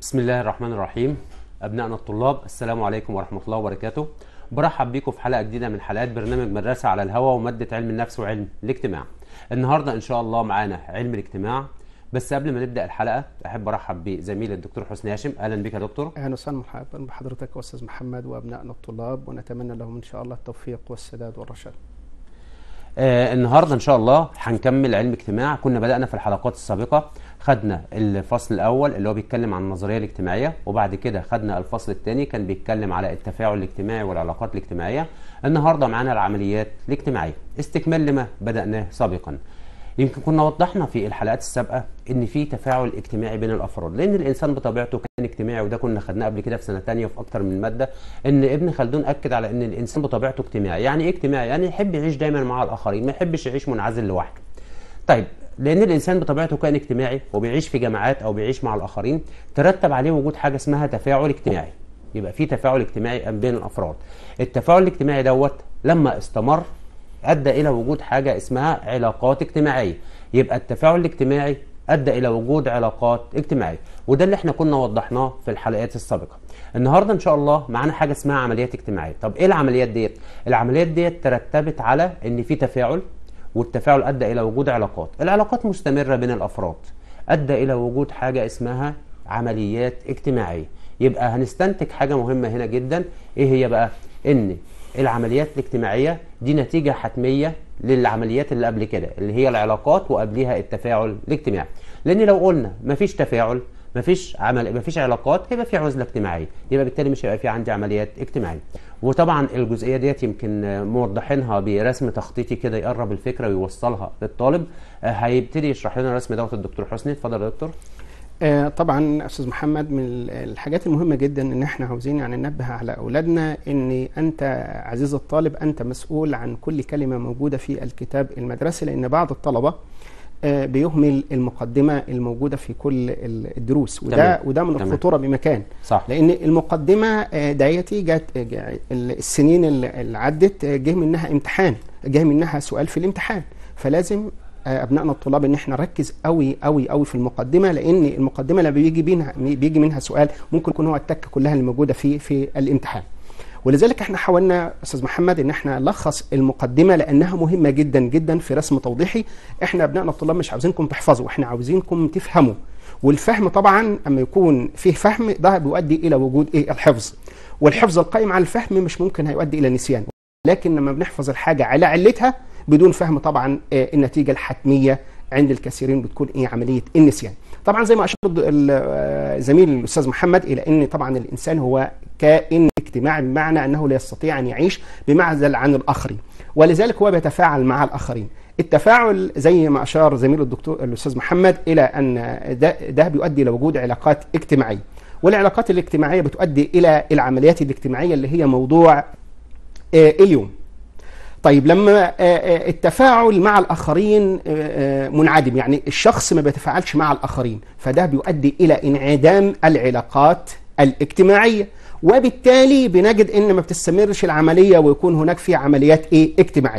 بسم الله الرحمن الرحيم أبنائنا الطلاب السلام عليكم ورحمة الله وبركاته برحب بيكم في حلقة جديدة من حلقات برنامج مدرسة على الهواء ومادة علم النفس وعلم الاجتماع النهاردة إن شاء الله معانا علم الاجتماع بس قبل ما نبدأ الحلقة أحب أرحب بزميلي الدكتور حسني هاشم أهلا بك يا دكتور اهلا وسهلا مرحبا بحضرتك استاذ محمد وابنائنا الطلاب ونتمنى لهم ان شاء الله التوفيق والسداد والرشاد. آه النهارده ان شاء الله هنكمل علم اجتماع كنا بدأنا في الحلقات السابقة خدنا الفصل الاول اللي هو بيتكلم عن النظريه الاجتماعيه وبعد كده خدنا الفصل الثاني كان بيتكلم على التفاعل الاجتماعي والعلاقات الاجتماعيه النهارده معانا العمليات الاجتماعيه استكمال لما بدأناه سابقا يمكن كنا وضحنا في الحلقات السابقه ان في تفاعل اجتماعي بين الافراد لان الانسان بطبيعته كان اجتماعي وده كنا خدناه قبل كده في سنه ثانيه في اكتر من ماده ان ابن خلدون اكد على ان الانسان بطبيعته اجتماعي يعني ايه اجتماعي يعني يحب يعيش دايما مع الاخرين ما يحبش يعيش منعزل لوحده طيب لان الانسان بطبيعته كائن اجتماعي وبيعيش في جماعات او بيعيش مع الاخرين ترتب عليه وجود حاجه اسمها تفاعل اجتماعي يبقى في تفاعل اجتماعي بين الافراد التفاعل الاجتماعي دوت لما استمر ادى الى وجود حاجه اسمها علاقات اجتماعيه يبقى التفاعل الاجتماعي ادى الى وجود علاقات اجتماعيه وده اللي احنا كنا وضحناه في الحلقات السابقه النهارده ان شاء الله معانا حاجه اسمها عمليات اجتماعيه طب ايه العمليات ديت العمليات ديت ترتبت على ان في تفاعل والتفاعل ادى الى وجود علاقات العلاقات مستمره بين الافراد ادى الى وجود حاجه اسمها عمليات اجتماعيه يبقى هنستنتج حاجه مهمه هنا جدا ايه هي بقى ان العمليات الاجتماعيه دي نتيجه حتميه للعمليات اللي قبل كده اللي هي العلاقات وقبلها التفاعل الاجتماعي لان لو قلنا مفيش تفاعل مفيش عمل مفيش علاقات هيبقى في عزله اجتماعيه يبقى بالتالي مش هيبقى في عندي عمليات اجتماعيه وطبعا الجزئيه ديت يمكن موضحينها برسم تخطيطي كده يقرب الفكره ويوصلها للطالب هيبتدي يشرح لنا الرسم دوت الدكتور حسني اتفضل يا دكتور آه طبعا استاذ محمد من الحاجات المهمه جدا ان احنا عاوزين يعني ننبه على اولادنا ان انت عزيز الطالب انت مسؤول عن كل كلمه موجوده في الكتاب المدرسي لان بعض الطلبه آه بيهمل المقدمه الموجوده في كل الدروس وده تمام. وده من تمام. الخطوره بمكان صح لان المقدمه آه، ديتي جت جا- السنين اللي اللي عدت آه، جه منها امتحان جه منها سؤال في الامتحان فلازم آه، ابنائنا الطلاب ان احنا نركز قوي قوي قوي في المقدمه لان المقدمه لما بيجي منها بيجي منها سؤال ممكن يكون هو التكه كلها اللي موجوده في في الامتحان ولذلك احنا حاولنا استاذ محمد ان احنا نلخص المقدمه لانها مهمه جدا جدا في رسم توضيحي احنا ابنائنا الطلاب مش عاوزينكم تحفظوا احنا عاوزينكم تفهموا والفهم طبعا اما يكون فيه فهم ده بيؤدي الى وجود ايه الحفظ والحفظ القائم على الفهم مش ممكن هيؤدي الى نسيان لكن لما بنحفظ الحاجه على علتها بدون فهم طبعا آه، النتيجه الحتميه عند الكثيرين بتكون ايه عمليه النسيان طبعا زي ما اشار الد- ال- آه، زميل الاستاذ محمد الى ان طبعا الانسان هو كائن اجتماعي بمعنى انه لا يستطيع ان يعيش بمعزل عن الاخرين ولذلك هو بيتفاعل مع الاخرين التفاعل زي ما اشار زميل الدكتور الاستاذ محمد الى ان ده, ده بيؤدي الى وجود علاقات اجتماعيه والعلاقات الاجتماعيه بتؤدي الى العمليات الاجتماعيه اللي هي موضوع آه، اليوم طيب لما آه، آه، التفاعل مع الاخرين آه، آه، منعدم يعني الشخص ما بيتفاعلش مع الاخرين فده بيؤدي الى انعدام العلاقات الاجتماعيه وبالتالي بنجد ان ما بتستمرش العمليه ويكون هناك في عمليات ايه اجتماعيه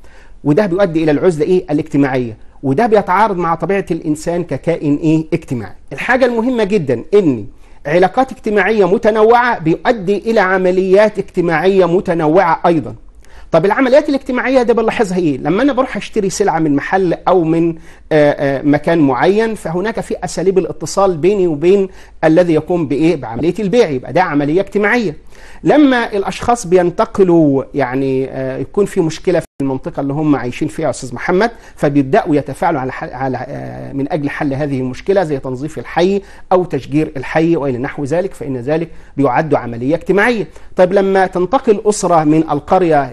وده بيؤدي الى العزله ايه الاجتماعيه وده بيتعارض مع طبيعه الانسان ككائن ايه اجتماعي الحاجه المهمه جدا ان علاقات اجتماعيه متنوعه بيؤدي الى عمليات اجتماعيه متنوعه ايضا طب العمليات الاجتماعيه دي بنلاحظها ايه لما انا بروح اشتري سلعه من محل او من آه، آه، مكان معين فهناك في اساليب الاتصال بيني وبين الذي يقوم بايه بعمليه البيع يبقى ده عمليه اجتماعيه لما الاشخاص بينتقلوا يعني آه، يكون في مشكله في المنطقه اللي هم عايشين فيها يا استاذ محمد فبيبداوا يتفاعلوا على, حل على آه، من اجل حل هذه المشكله زي تنظيف الحي او تشجير الحي والى نحو ذلك فان ذلك بيعد عمليه اجتماعيه طيب لما تنتقل اسره من القريه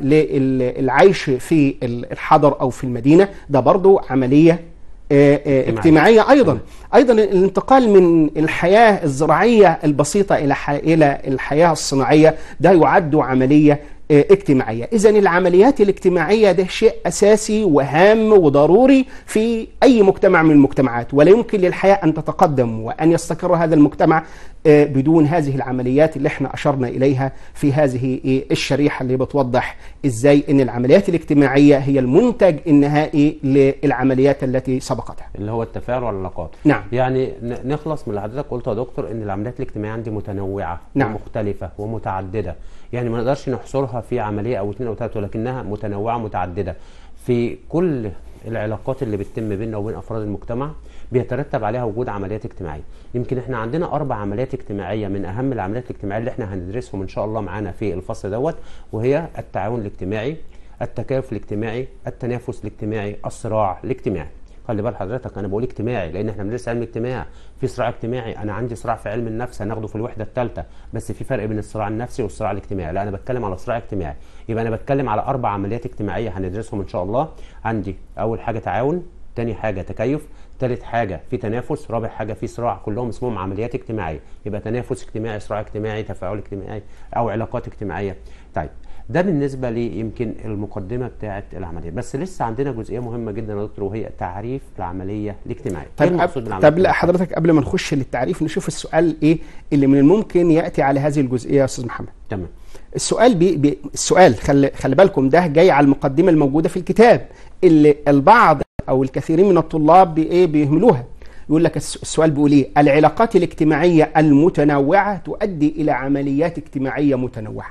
للعيش في الحضر او في المدينه ده برضو عمليه آه، آه، اجتماعيه ايضا ايضا الانتقال من الحياه الزراعيه البسيطه الى ح- الى الحياه الصناعيه ده يعد عمليه آه، اجتماعية إذا العمليات الاجتماعية ده شيء أساسي وهام وضروري في أي مجتمع من المجتمعات ولا يمكن للحياة أن تتقدم وأن يستقر هذا المجتمع آه، بدون هذه العمليات اللي احنا أشرنا إليها في هذه إيه، الشريحة اللي بتوضح إزاي أن العمليات الاجتماعية هي المنتج النهائي للعمليات التي سبقتها اللي هو التفاعل والعلاقات نعم. يعني ن- نخلص من اللي حضرتك قلته يا دكتور ان العمليات الاجتماعيه عندي متنوعه نعم. ومختلفه ومتعدده يعني ما نقدرش نحصرها في عمليه او اثنين او ثلاثه ولكنها متنوعه متعدده في كل العلاقات اللي بتتم بيننا وبين افراد المجتمع بيترتب عليها وجود عمليات اجتماعيه يمكن احنا عندنا اربع عمليات اجتماعيه من اهم العمليات الاجتماعيه اللي احنا هندرسهم ان شاء الله معانا في الفصل دوت وهي التعاون الاجتماعي التكافل الاجتماعي التنافس الاجتماعي الصراع الاجتماعي خلي بال حضرتك انا بقول اجتماعي لان احنا بندرس علم اجتماع في صراع اجتماعي انا عندي صراع في علم النفس هناخده في الوحده الثالثه بس في فرق بين الصراع النفسي والصراع الاجتماعي لا انا بتكلم على صراع اجتماعي يبقى انا بتكلم على اربع عمليات اجتماعيه هندرسهم ان شاء الله عندي اول حاجه تعاون تاني حاجه تكيف تالت حاجه في تنافس رابع حاجه في صراع كلهم اسمهم عمليات اجتماعيه يبقى تنافس اجتماعي صراع اجتماعي تفاعل اجتماعي او علاقات اجتماعيه طيب ده بالنسبه لي يمكن المقدمه بتاعه العمليه بس لسه عندنا جزئيه مهمه جدا يا دكتور وهي تعريف العمليه الاجتماعيه إيه طيب المقصود أب... بالعمليه طب لا حضرتك قبل ما نخش للتعريف نشوف السؤال ايه اللي من الممكن ياتي على هذه الجزئيه يا استاذ محمد تمام السؤال بي بي السؤال خلي خلي بالكم ده جاي على المقدمه الموجوده في الكتاب اللي البعض او الكثيرين من الطلاب بي ايه بيهملوها يقول لك الس- السؤال بيقول ايه العلاقات الاجتماعيه المتنوعه تؤدي الى عمليات اجتماعيه متنوعه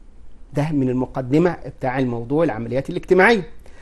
ده من المقدمه بتاع الموضوع العمليات الاجتماعيه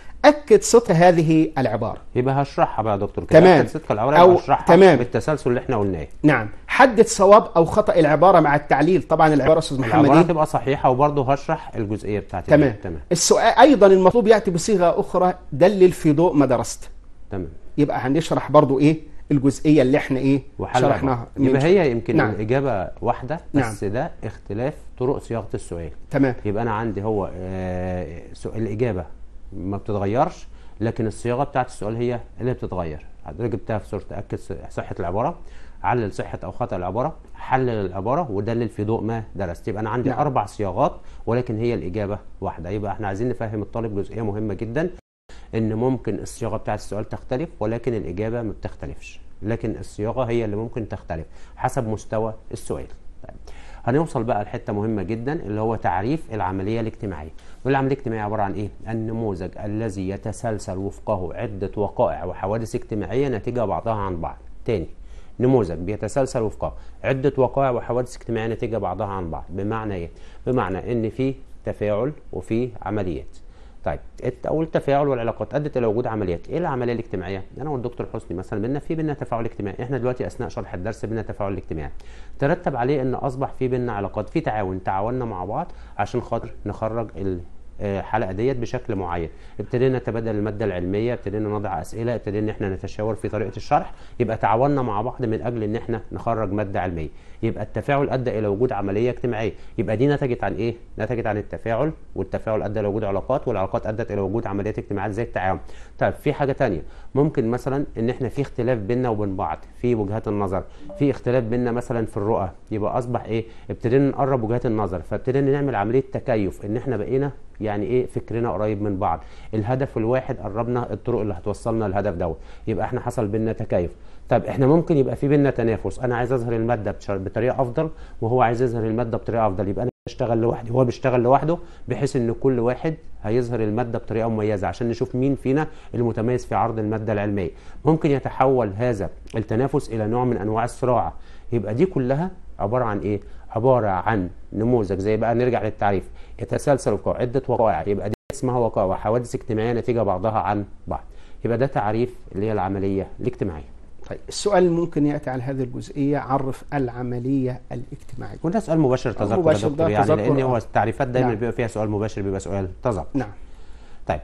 اكد صدق هذه العباره يبقى هشرحها بقى يا دكتور كده تمام. أكد صدق العباره أو- يبقى هشرحها تمام. بالتسلسل اللي احنا قلناه نعم حدد صواب او خطا العباره مع التعليل طبعا العباره استاذ محمد العباره إيه؟ تبقى صحيحه وبرضه هشرح الجزئيه بتاعت تمام تمام السؤال ايضا المطلوب ياتي بصيغه اخرى دلل في ضوء ما درست تمام يبقى هنشرح برضو ايه الجزئيه اللي احنا ايه وحل شرحناها بعض. يبقى هي يمكن نعم. نعم. الاجابه واحده نعم. بس ده اختلاف طرق صياغه السؤال تمام يبقى انا عندي هو آه، سؤال الاجابه ما بتتغيرش لكن الصياغه بتاعت السؤال هي اللي بتتغير حضرتك جبتها في صوره تاكد صحه العباره علل صحه او خطا العباره حلل العباره ودلل في ضوء ما درست يبقى انا عندي نعم. نعم. اربع صياغات ولكن هي الاجابه واحده يبقى احنا عايزين نفهم الطالب جزئيه مهمه جدا ان ممكن الصياغه بتاعت السؤال تختلف ولكن الاجابه ما بتختلفش لكن الصياغه هي اللي ممكن تختلف حسب مستوى السؤال طيب. هنوصل بقى لحته مهمه جدا اللي هو تعريف العمليه الاجتماعيه والعمليه الاجتماعيه عباره عن ايه النموذج الذي يتسلسل وفقه عده وقائع وحوادث اجتماعيه ناتجه بعضها عن بعض تاني نموذج بيتسلسل وفقه عده وقائع وحوادث اجتماعيه ناتجه بعضها عن بعض بمعنى ايه بمعنى ان في تفاعل وفي عمليات طيب الت- او التفاعل والعلاقات ادت الى وجود عمليات ايه العمليه الاجتماعيه انا والدكتور حسني مثلا بينا في بينا تفاعل اجتماعي احنا دلوقتي اثناء شرح الدرس بينا تفاعل اجتماعي ترتب عليه ان اصبح في بينا علاقات في تعاون تعاوننا مع بعض عشان خاطر نخرج ال- آه، الحلقه ديت بشكل معين ابتدينا نتبادل الماده العلميه ابتدينا نضع اسئله ابتدينا ان احنا نتشاور في طريقه الشرح يبقى تعاوننا مع بعض من اجل ان احنا نخرج ماده علميه يبقى التفاعل ادى الى وجود عمليه اجتماعيه يبقى دي نتجت عن ايه نتجت عن التفاعل والتفاعل ادى الى وجود علاقات والعلاقات ادت الى وجود عمليات اجتماعيه زي التعاون طيب في حاجه تانية ممكن مثلا ان احنا في اختلاف بيننا وبين بعض في وجهات النظر في اختلاف بيننا مثلا في الرؤى يبقى اصبح ايه ابتدينا نقرب وجهات النظر فابتدينا نعمل عمليه تكيف ان احنا بقينا يعني ايه فكرنا قريب من بعض الهدف الواحد قربنا الطرق اللي هتوصلنا للهدف دوت يبقى احنا حصل بينا تكيف طب احنا ممكن يبقى في بينا تنافس انا عايز اظهر الماده بش- بطريقه افضل وهو عايز يظهر الماده بطريقه افضل يبقى انا بشتغل لوحدي وهو بيشتغل لوحده بحيث ان كل واحد هيظهر الماده بطريقه مميزه عشان نشوف مين فينا المتميز في عرض الماده العلميه ممكن يتحول هذا التنافس الى نوع من انواع الصراع يبقى دي كلها عباره عن ايه عباره عن نموذج زي بقى نرجع للتعريف يتسلسل وقائع عده وقائع يبقى دي اسمها وقائع وحوادث اجتماعيه نتيجه بعضها عن بعض يبقى ده تعريف اللي هي العمليه الاجتماعيه طيب السؤال ممكن ياتي على هذه الجزئيه عرف العمليه الاجتماعيه وده سؤال مباشر تذكر مباشر يا ده دكتور يعني تذكر، لان هو آه. التعريفات دايما نعم. بيبقى فيها سؤال مباشر بيبقى سؤال تذكر نعم طيب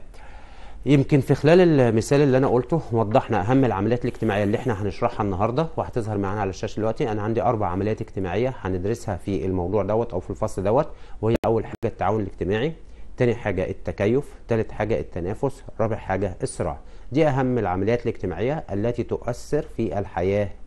يمكن في خلال المثال اللي انا قلته وضحنا اهم العمليات الاجتماعيه اللي احنا هنشرحها النهارده وهتظهر معانا على الشاشه دلوقتي انا عندي اربع عمليات اجتماعيه هندرسها في الموضوع دوت او في الفصل دوت وهي اول حاجه التعاون الاجتماعي تاني حاجه التكيف تالت حاجه التنافس رابع حاجه الصراع دي اهم العمليات الاجتماعيه التي تؤثر في الحياه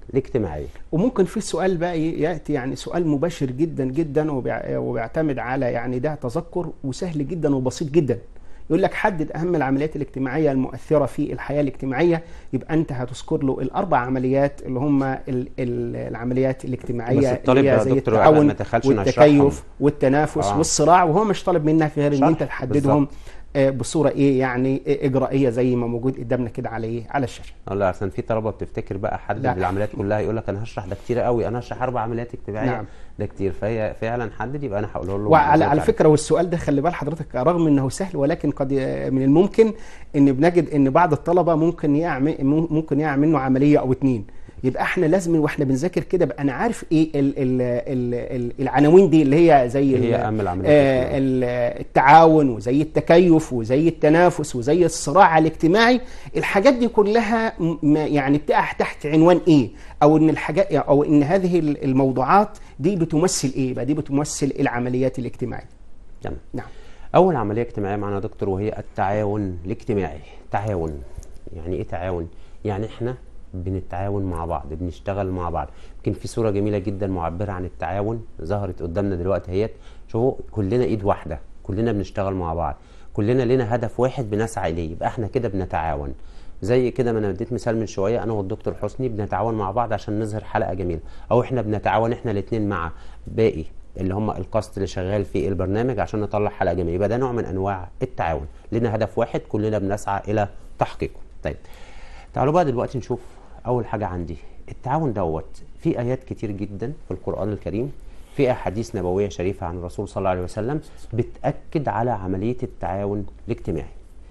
الاجتماعيه وممكن في سؤال بقى ياتي يعني سؤال مباشر جدا جدا وبيع- وبيعتمد على يعني ده تذكر وسهل جدا وبسيط جدا يقول لك حدد اهم العمليات الاجتماعيه المؤثره في الحياه الاجتماعيه يبقى انت هتذكر له الاربع عمليات اللي هم ال- ال- العمليات الاجتماعيه بس الطالب اللي هي يا زي دكتور قبل التعاون ما تدخلش نشرحهم. والتكيف والتنافس آه. والصراع وهو مش طالب منك غير ان شرح. انت تحددهم بالظبط. آه، بصوره ايه يعني إيه اجرائيه زي ما موجود قدامنا كده على ايه على الشاشه والله عشان في طلبه بتفتكر بقى حدد لا. العمليات كلها يقول لك انا هشرح ده كتير قوي انا هشرح اربع عمليات اجتماعيه نعم. ده كتير فهي فعلا حدد يبقى انا هقول له وعلى على مظبوط فكره والسؤال ده خلي بال حضرتك رغم انه سهل ولكن قد من الممكن ان بنجد ان بعض الطلبه ممكن يعمل ممكن يعمل منه عمليه او اتنين يبقى احنا لازم واحنا بنذاكر كده بقى انا عارف ايه ال ال ال ال العناوين دي اللي هي زي هي ال- أهم العمليات آه الاجتماعية. ال- التعاون وزي التكيف وزي التنافس وزي الصراع الاجتماعي الحاجات دي كلها م- ما- يعني بتقع تحت عنوان ايه او ان الحاجات او ان هذه الموضوعات دي بتمثل ايه بقى دي بتمثل العمليات الاجتماعيه تمام نعم اول عمليه اجتماعيه معانا يا دكتور وهي التعاون الاجتماعي تعاون يعني ايه تعاون يعني احنا بنتعاون مع بعض بنشتغل مع بعض يمكن في صوره جميله جدا معبره عن التعاون ظهرت قدامنا دلوقتي اهيت شوفوا كلنا ايد واحده كلنا بنشتغل مع بعض كلنا لنا هدف واحد بنسعى اليه يبقى احنا كده بنتعاون زي كده ما انا اديت مثال من شويه انا والدكتور حسني بنتعاون مع بعض عشان نظهر حلقه جميله او احنا بنتعاون احنا الاثنين مع باقي اللي هم الكاست اللي شغال في البرنامج عشان نطلع حلقه جميله يبقى ده نوع من انواع التعاون لنا هدف واحد كلنا بنسعى الى تحقيقه طيب تعالوا بقى دلوقتي نشوف اول حاجه عندي التعاون دوت في ايات كتير جدا في القران الكريم في احاديث نبويه شريفه عن الرسول صلى الله عليه وسلم بتاكد على عمليه التعاون الاجتماعي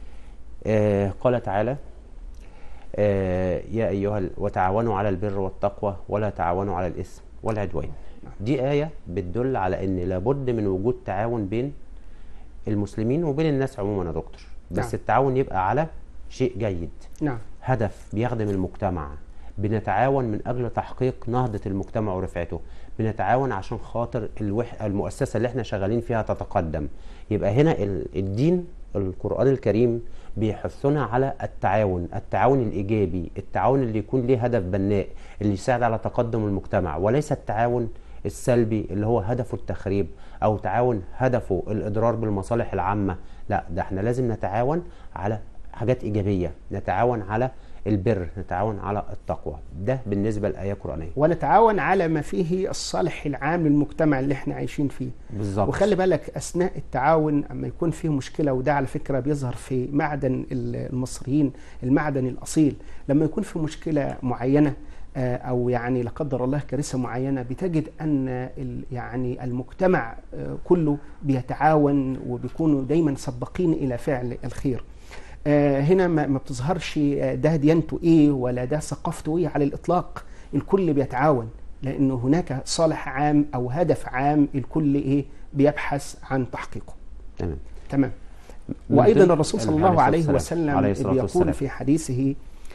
آه قال تعالى آه يا ايها ال- وتعاونوا على البر والتقوى ولا تعاونوا على الاثم والعدوان دي ايه بتدل على ان لابد من وجود تعاون بين المسلمين وبين الناس عموما يا دكتور بس نعم. التعاون يبقى على شيء جيد نعم هدف بيخدم المجتمع بنتعاون من اجل تحقيق نهضه المجتمع ورفعته بنتعاون عشان خاطر الوح... المؤسسه اللي احنا شغالين فيها تتقدم يبقى هنا ال- الدين القران الكريم بيحثنا على التعاون التعاون الايجابي التعاون اللي يكون ليه هدف بناء اللي يساعد على تقدم المجتمع وليس التعاون السلبي اللي هو هدفه التخريب او تعاون هدفه الاضرار بالمصالح العامه لا ده احنا لازم نتعاون على حاجات ايجابيه نتعاون على البر نتعاون على التقوى ده بالنسبه لايه قرانيه ونتعاون على ما فيه الصالح العام للمجتمع اللي احنا عايشين فيه بالظبط وخلي بالك اثناء التعاون اما يكون فيه مشكله وده على فكره بيظهر في معدن المصريين المعدن الاصيل لما يكون في مشكله معينه آه، او يعني لا قدر الله كارثه معينه بتجد ان ال- يعني المجتمع آه، كله بيتعاون وبيكونوا دايما سباقين الى فعل الخير آه، هنا ما ما بتظهرش آه، ده ديانته ايه ولا ده ثقافته ايه على الاطلاق الكل بيتعاون لانه هناك صالح عام او هدف عام الكل ايه بيبحث عن تحقيقه تمام تمام من وايضا ضمن- الرسول صلى عليه الله عليه الصلاة وسلم عليه الصلاة يقول والسلام. في حديثه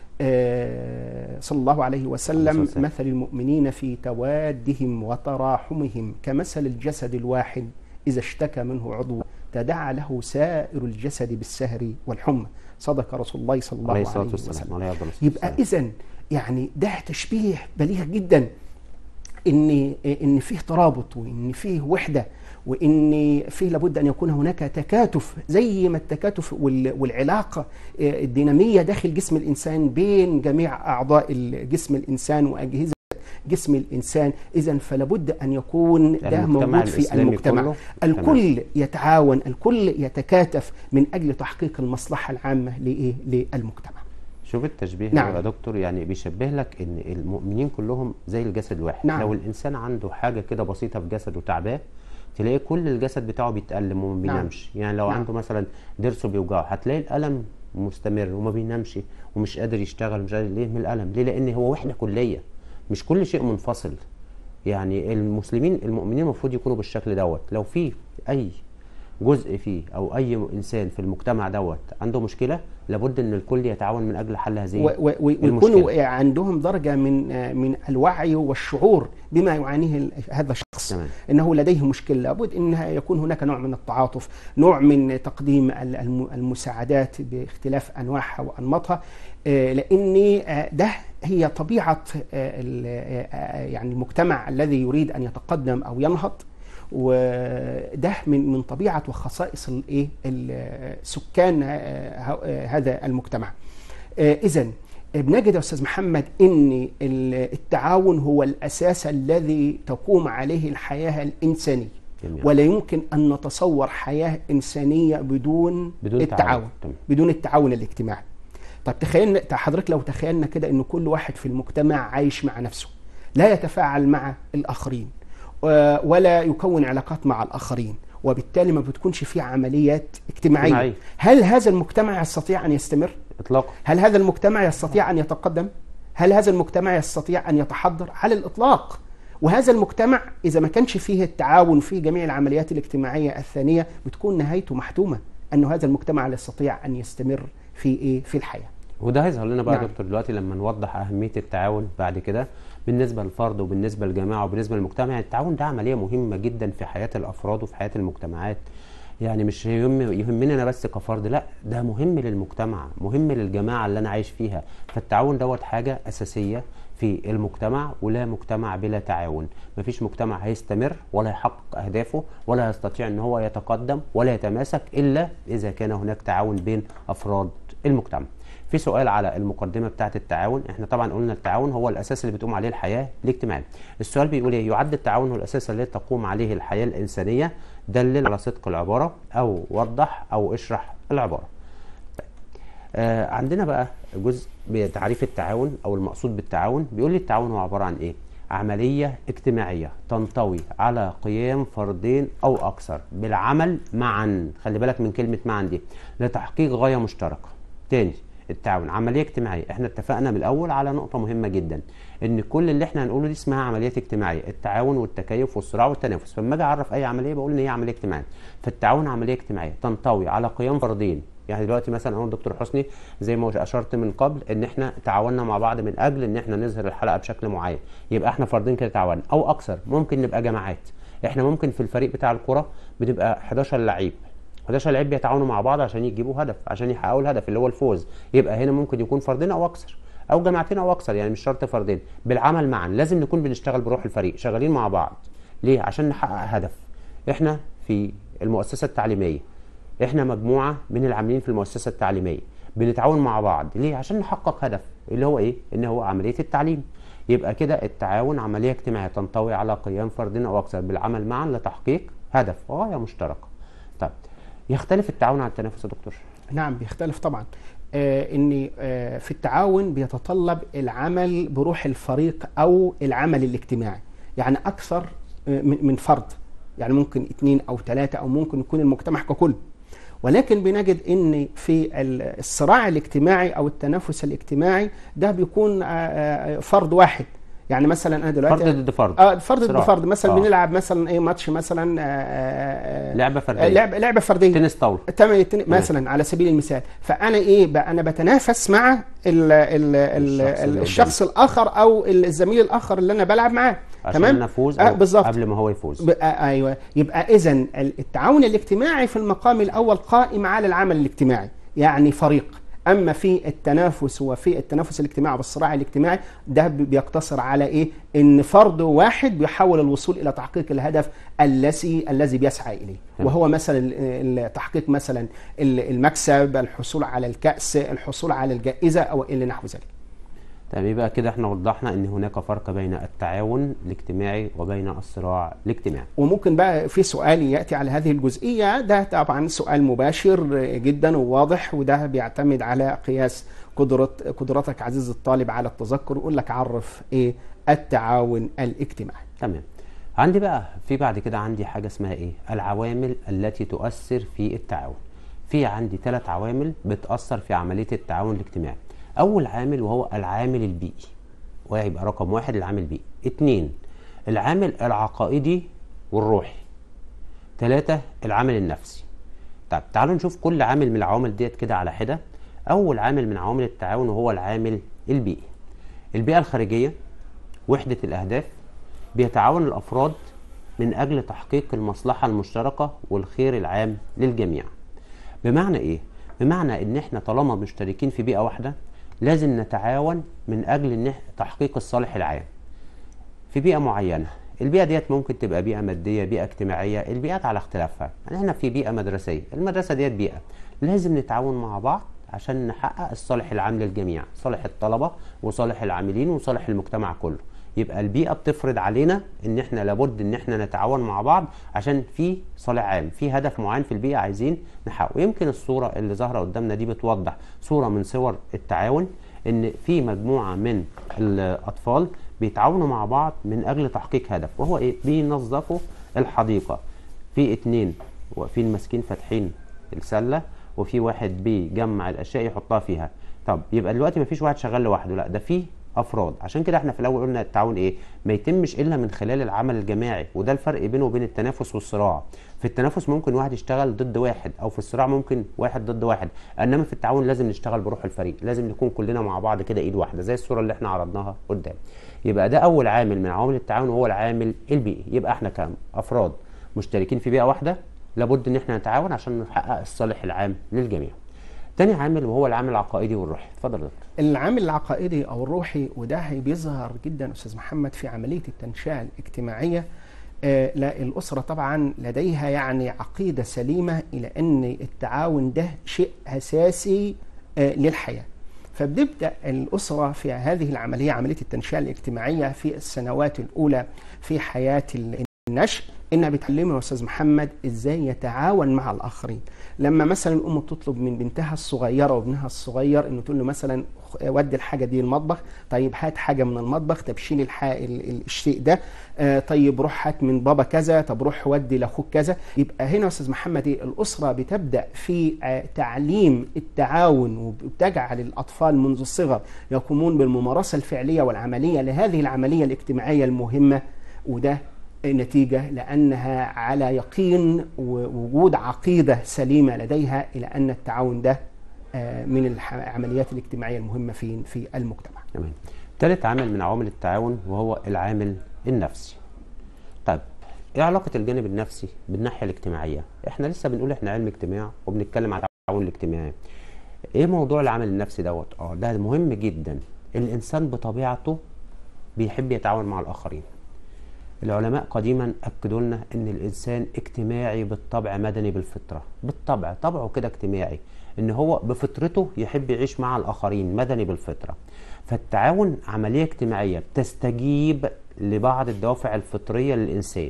آه، صلى الله عليه عليه وسلم الصلاة والسلام. مثل المؤمنين في توادهم وتراحمهم كمثل الجسد الواحد إذا اشتكى منه عضو تداعى له سائر الجسد بالسهر والحمى صدق رسول الله صلى الله عليه عليه, الصلاه وسلم والسلام عليه افضل الصلاه يبقى والسلام. اذا يعني ده تشبيه بليغ جدا ان ان فيه ترابط وان فيه وحده وان فيه لابد ان يكون هناك تكاتف زي ما التكاتف وال- والعلاقه آه، الديناميه داخل جسم الانسان بين جميع اعضاء ال- جسم الانسان واجهزه جسم الانسان اذا فلابد ان يكون ده المجتمع موجود في الإسلامي المجتمع كله. الكل يتعاون الكل يتكاتف من اجل تحقيق المصلحه العامه لايه للمجتمع شوف التشبيه نعم. نعم. يا دكتور يعني بيشبه لك ان المؤمنين كلهم زي الجسد الواحد نعم. لو الانسان عنده حاجه كده بسيطه في جسده تعباه تلاقي كل الجسد بتاعه بيتألم وما نعم. بينامش يعني لو نعم. عنده مثلا ضرسه بيوجعه هتلاقي الألم مستمر وما بينامش ومش قادر يشتغل مش قادر ليه من الألم ليه لأن هو وحدة كلية مش كل شيء منفصل يعني المسلمين المؤمنين المفروض يكونوا بالشكل دوت لو في أي جزء فيه او اي انسان في المجتمع دوت عنده مشكله لابد ان الكل يتعاون من اجل حل هذه و- و- و- ويكونوا المشكلة. عندهم درجه من آه، من الوعي والشعور بما يعانيه ال- هذا الشخص تمام. انه لديه مشكله لابد ان يكون هناك نوع من التعاطف نوع من تقديم ال- الم- المساعدات باختلاف انواعها وانماطها آه، لان آه، ده هي طبيعه آه، ال- آه، آه، يعني المجتمع الذي يريد ان يتقدم او ينهض وده من من طبيعه وخصائص الايه ال- سكان آه، آه، هذا المجتمع اذا بنجد يا استاذ محمد ان ال- التعاون هو الاساس الذي تقوم عليه الحياه الانسانيه جميل. ولا يمكن ان نتصور حياه انسانيه بدون, بدون التعاون تعاون. تمام. بدون التعاون الاجتماعي طب تخيلنا حضرتك لو تخيلنا كده ان كل واحد في المجتمع عايش مع نفسه لا يتفاعل مع الاخرين و- ولا يكون علاقات مع الاخرين وبالتالي ما بتكونش فيه عمليات اجتماعيه اجتماعية. هل هذا المجتمع يستطيع ان يستمر اطلاقا هل هذا المجتمع يستطيع ان يتقدم هل هذا المجتمع يستطيع ان يتحضر على الاطلاق وهذا المجتمع اذا ما كانش فيه التعاون في جميع العمليات الاجتماعيه الثانيه بتكون نهايته محتومه انه هذا المجتمع لا يستطيع ان يستمر في ايه في الحياه وده هيظهر لنا بقى يا نعم. دكتور دلوقتي لما نوضح اهميه التعاون بعد كده بالنسبه للفرد وبالنسبه للجماعه وبالنسبه للمجتمع يعني التعاون ده عمليه مهمه جدا في حياه الافراد وفي حياه المجتمعات يعني مش يهم يهمني انا بس كفرد لا ده مهم للمجتمع مهم للجماعه اللي انا عايش فيها فالتعاون دوت حاجه اساسيه في المجتمع ولا مجتمع بلا تعاون مفيش مجتمع هيستمر ولا يحقق اهدافه ولا يستطيع ان هو يتقدم ولا يتماسك الا اذا كان هناك تعاون بين افراد المجتمع في سؤال على المقدمه بتاعه التعاون احنا طبعا قلنا التعاون هو الاساس اللي بتقوم عليه الحياه الاجتماعيه السؤال بيقول ايه يعد التعاون هو الاساس الذي تقوم عليه الحياه الانسانيه دلل على صدق العباره او وضح او اشرح العباره آه عندنا بقى جزء بتعريف التعاون او المقصود بالتعاون بيقول لي التعاون هو عباره عن ايه عمليه اجتماعيه تنطوي على قيام فردين او اكثر بالعمل معا خلي بالك من كلمه معا دي لتحقيق غايه مشتركه تاني التعاون عمليه اجتماعيه احنا اتفقنا من الاول على نقطه مهمه جدا ان كل اللي احنا هنقوله دي اسمها عمليات اجتماعيه التعاون والتكيف والصراع والتنافس فلما اجي اعرف اي عمليه بقول ان هي عمليه اجتماعيه فالتعاون عمليه اجتماعيه تنطوي على قيام فردين يعني دلوقتي مثلا انا والدكتور حسني زي ما اشرت من قبل ان احنا تعاوننا مع بعض من اجل ان احنا نظهر الحلقه بشكل معين يبقى احنا فردين كده تعاون او اكثر ممكن نبقى جماعات احنا ممكن في الفريق بتاع الكره بنبقى 11 لعيب 11 لعيب بيتعاونوا مع بعض عشان يجيبوا هدف عشان يحققوا الهدف اللي هو الفوز يبقى هنا ممكن يكون فردين او اكثر او جماعتين او اكثر يعني مش شرط فردين بالعمل معا لازم نكون بنشتغل بروح الفريق شغالين مع بعض ليه عشان نحقق هدف احنا في المؤسسه التعليميه احنا مجموعه من العاملين في المؤسسه التعليميه بنتعاون مع بعض ليه عشان نحقق هدف اللي هو ايه ان هو عمليه التعليم يبقى كده التعاون عمليه اجتماعيه تنطوي على قيام فردين او اكثر بالعمل معا لتحقيق هدف غايه مشتركه طيب يختلف التعاون عن التنافس يا دكتور نعم بيختلف طبعا آه ان آه في التعاون بيتطلب العمل بروح الفريق او العمل الاجتماعي يعني اكثر آه من من فرد يعني ممكن اثنين او ثلاثه او ممكن يكون المجتمع ككل ولكن بنجد ان في ال- الصراع الاجتماعي او التنافس الاجتماعي ده بيكون آه، آه، فرد واحد يعني مثلا انا دلوقتي فرد ضد فرد اه فرد ضد صراع. فرد مثلا آه. بنلعب مثلا ايه ماتش مثلا آه، آه، آه، لعبه آه، فرديه لعبه لعبه فرديه تنس طاوله تمام التن- مثلا على سبيل المثال فانا ايه بقى انا بتنافس مع ال ال ال الشخص اللي الشخص الاخر او الزميل الاخر اللي انا بلعب معاه عشان تمام انا افوز آه أو بالظبط قبل ما هو يفوز ب- آه ايوه يبقى اذا التعاون الاجتماعي في المقام الاول قائم على العمل الاجتماعي يعني فريق اما في التنافس وفي التنافس الاجتماعي والصراع الاجتماعي ده بي- بيقتصر على ايه ان فرد واحد بيحاول الوصول الى تحقيق الهدف الذي الذي بيسعى اليه تمام. وهو مثلا ال- ال- تحقيق مثلا ال- المكسب الحصول على الكاس الحصول على الجائزه او اللي نحو ذلك طيب يبقى كده احنا وضحنا ان هناك فرق بين التعاون الاجتماعي وبين الصراع الاجتماعي وممكن بقى في سؤال ياتي على هذه الجزئيه ده طبعا سؤال مباشر جدا وواضح وده بيعتمد على قياس قدره قدرتك عزيز الطالب على التذكر يقول لك عرف ايه التعاون الاجتماعي تمام عندي بقى في بعد كده عندي حاجه اسمها ايه العوامل التي تؤثر في التعاون في عندي ثلاث عوامل بتاثر في عمليه التعاون الاجتماعي اول عامل وهو العامل البيئي وهيبقى رقم واحد العامل البيئي اتنين العامل العقائدي والروحي ثلاثة العامل النفسي طب تعالوا نشوف كل عامل من العوامل ديت كده على حدة أول عامل من عوامل التعاون وهو العامل البيئي البيئة الخارجية وحدة الأهداف بيتعاون الأفراد من أجل تحقيق المصلحة المشتركة والخير العام للجميع بمعنى إيه؟ بمعنى إن إحنا طالما مشتركين في بيئة واحدة لازم نتعاون من اجل إن إح- تحقيق الصالح العام في بيئة معينة البيئة ديت ممكن تبقى بيئة مادية بيئة اجتماعية البيئات على اختلافها يعني احنا في بيئة مدرسية المدرسة ديت بيئة لازم نتعاون مع بعض عشان نحقق الصالح العام للجميع صالح الطلبة وصالح العاملين وصالح المجتمع كله يبقى البيئة بتفرض علينا ان احنا لابد ان احنا نتعاون مع بعض عشان في صالح عام في هدف معين في البيئة عايزين نحققه يمكن الصورة اللي ظاهرة قدامنا دي بتوضح صورة من صور التعاون ان في مجموعة من الاطفال بيتعاونوا مع بعض من اجل تحقيق هدف وهو ايه بينظفوا الحديقة في اتنين واقفين ماسكين فاتحين السلة وفي واحد بيجمع الاشياء يحطها فيها طب يبقى دلوقتي مفيش واحد شغال لوحده لا ده في افراد عشان كده احنا في الاول قلنا التعاون ايه ما يتمش الا من خلال العمل الجماعي وده الفرق بينه وبين التنافس والصراع في التنافس ممكن واحد يشتغل ضد واحد او في الصراع ممكن واحد ضد واحد انما في التعاون لازم نشتغل بروح الفريق لازم نكون كلنا مع بعض كده ايد واحده زي الصوره اللي احنا عرضناها قدام يبقى ده اول عامل من عوامل التعاون وهو العامل البيئي يبقى احنا كافراد مشتركين في بيئه واحده لابد ان احنا نتعاون عشان نحقق الصالح العام للجميع تاني عامل وهو العامل العقائدي والروحي اتفضل يا دكتور العامل العقائدي او الروحي وده هي بيظهر جدا استاذ محمد في عمليه التنشئه الاجتماعيه آه، لا الاسره طبعا لديها يعني عقيده سليمه الى ان التعاون ده شيء اساسي آه، للحياه فبتبدا الاسره في هذه العمليه عمليه التنشئه الاجتماعيه في السنوات الاولى في حياه النشء انها بتعلمه يا استاذ محمد ازاي يتعاون مع الاخرين لما مثلا الام تطلب من بنتها الصغيره وابنها الصغير انه تقول له مثلا خ- ودي الحاجه دي المطبخ طيب هات حاجه من المطبخ طب شيل الح... ال- ال- الشيء ده آه طيب روح هات من بابا كذا طب روح ودي لاخوك كذا يبقى هنا يا استاذ محمد إيه؟ الاسره بتبدا في آه تعليم التعاون وبتجعل الاطفال منذ الصغر يقومون بالممارسه الفعليه والعمليه لهذه العمليه الاجتماعيه المهمه وده نتيجة لأنها على يقين ووجود عقيدة سليمة لديها إلى أن التعاون ده آه، من الح- العمليات الاجتماعية المهمة في في المجتمع. تمام تالت عامل من عوامل التعاون وهو العامل النفسي طيب ايه علاقة الجانب النفسي بالناحية الاجتماعية احنا لسه بنقول احنا علم اجتماع وبنتكلم عن التعاون الاجتماعي ايه موضوع العامل النفسي دوت اه ده مهم جدا الانسان بطبيعته بيحب يتعاون مع الاخرين العلماء قديما اكدوا لنا ان الانسان اجتماعي بالطبع مدني بالفطره بالطبع طبعه كده اجتماعي ان هو بفطرته يحب يعيش مع الاخرين مدني بالفطره فالتعاون عمليه اجتماعيه بتستجيب لبعض الدوافع الفطريه للانسان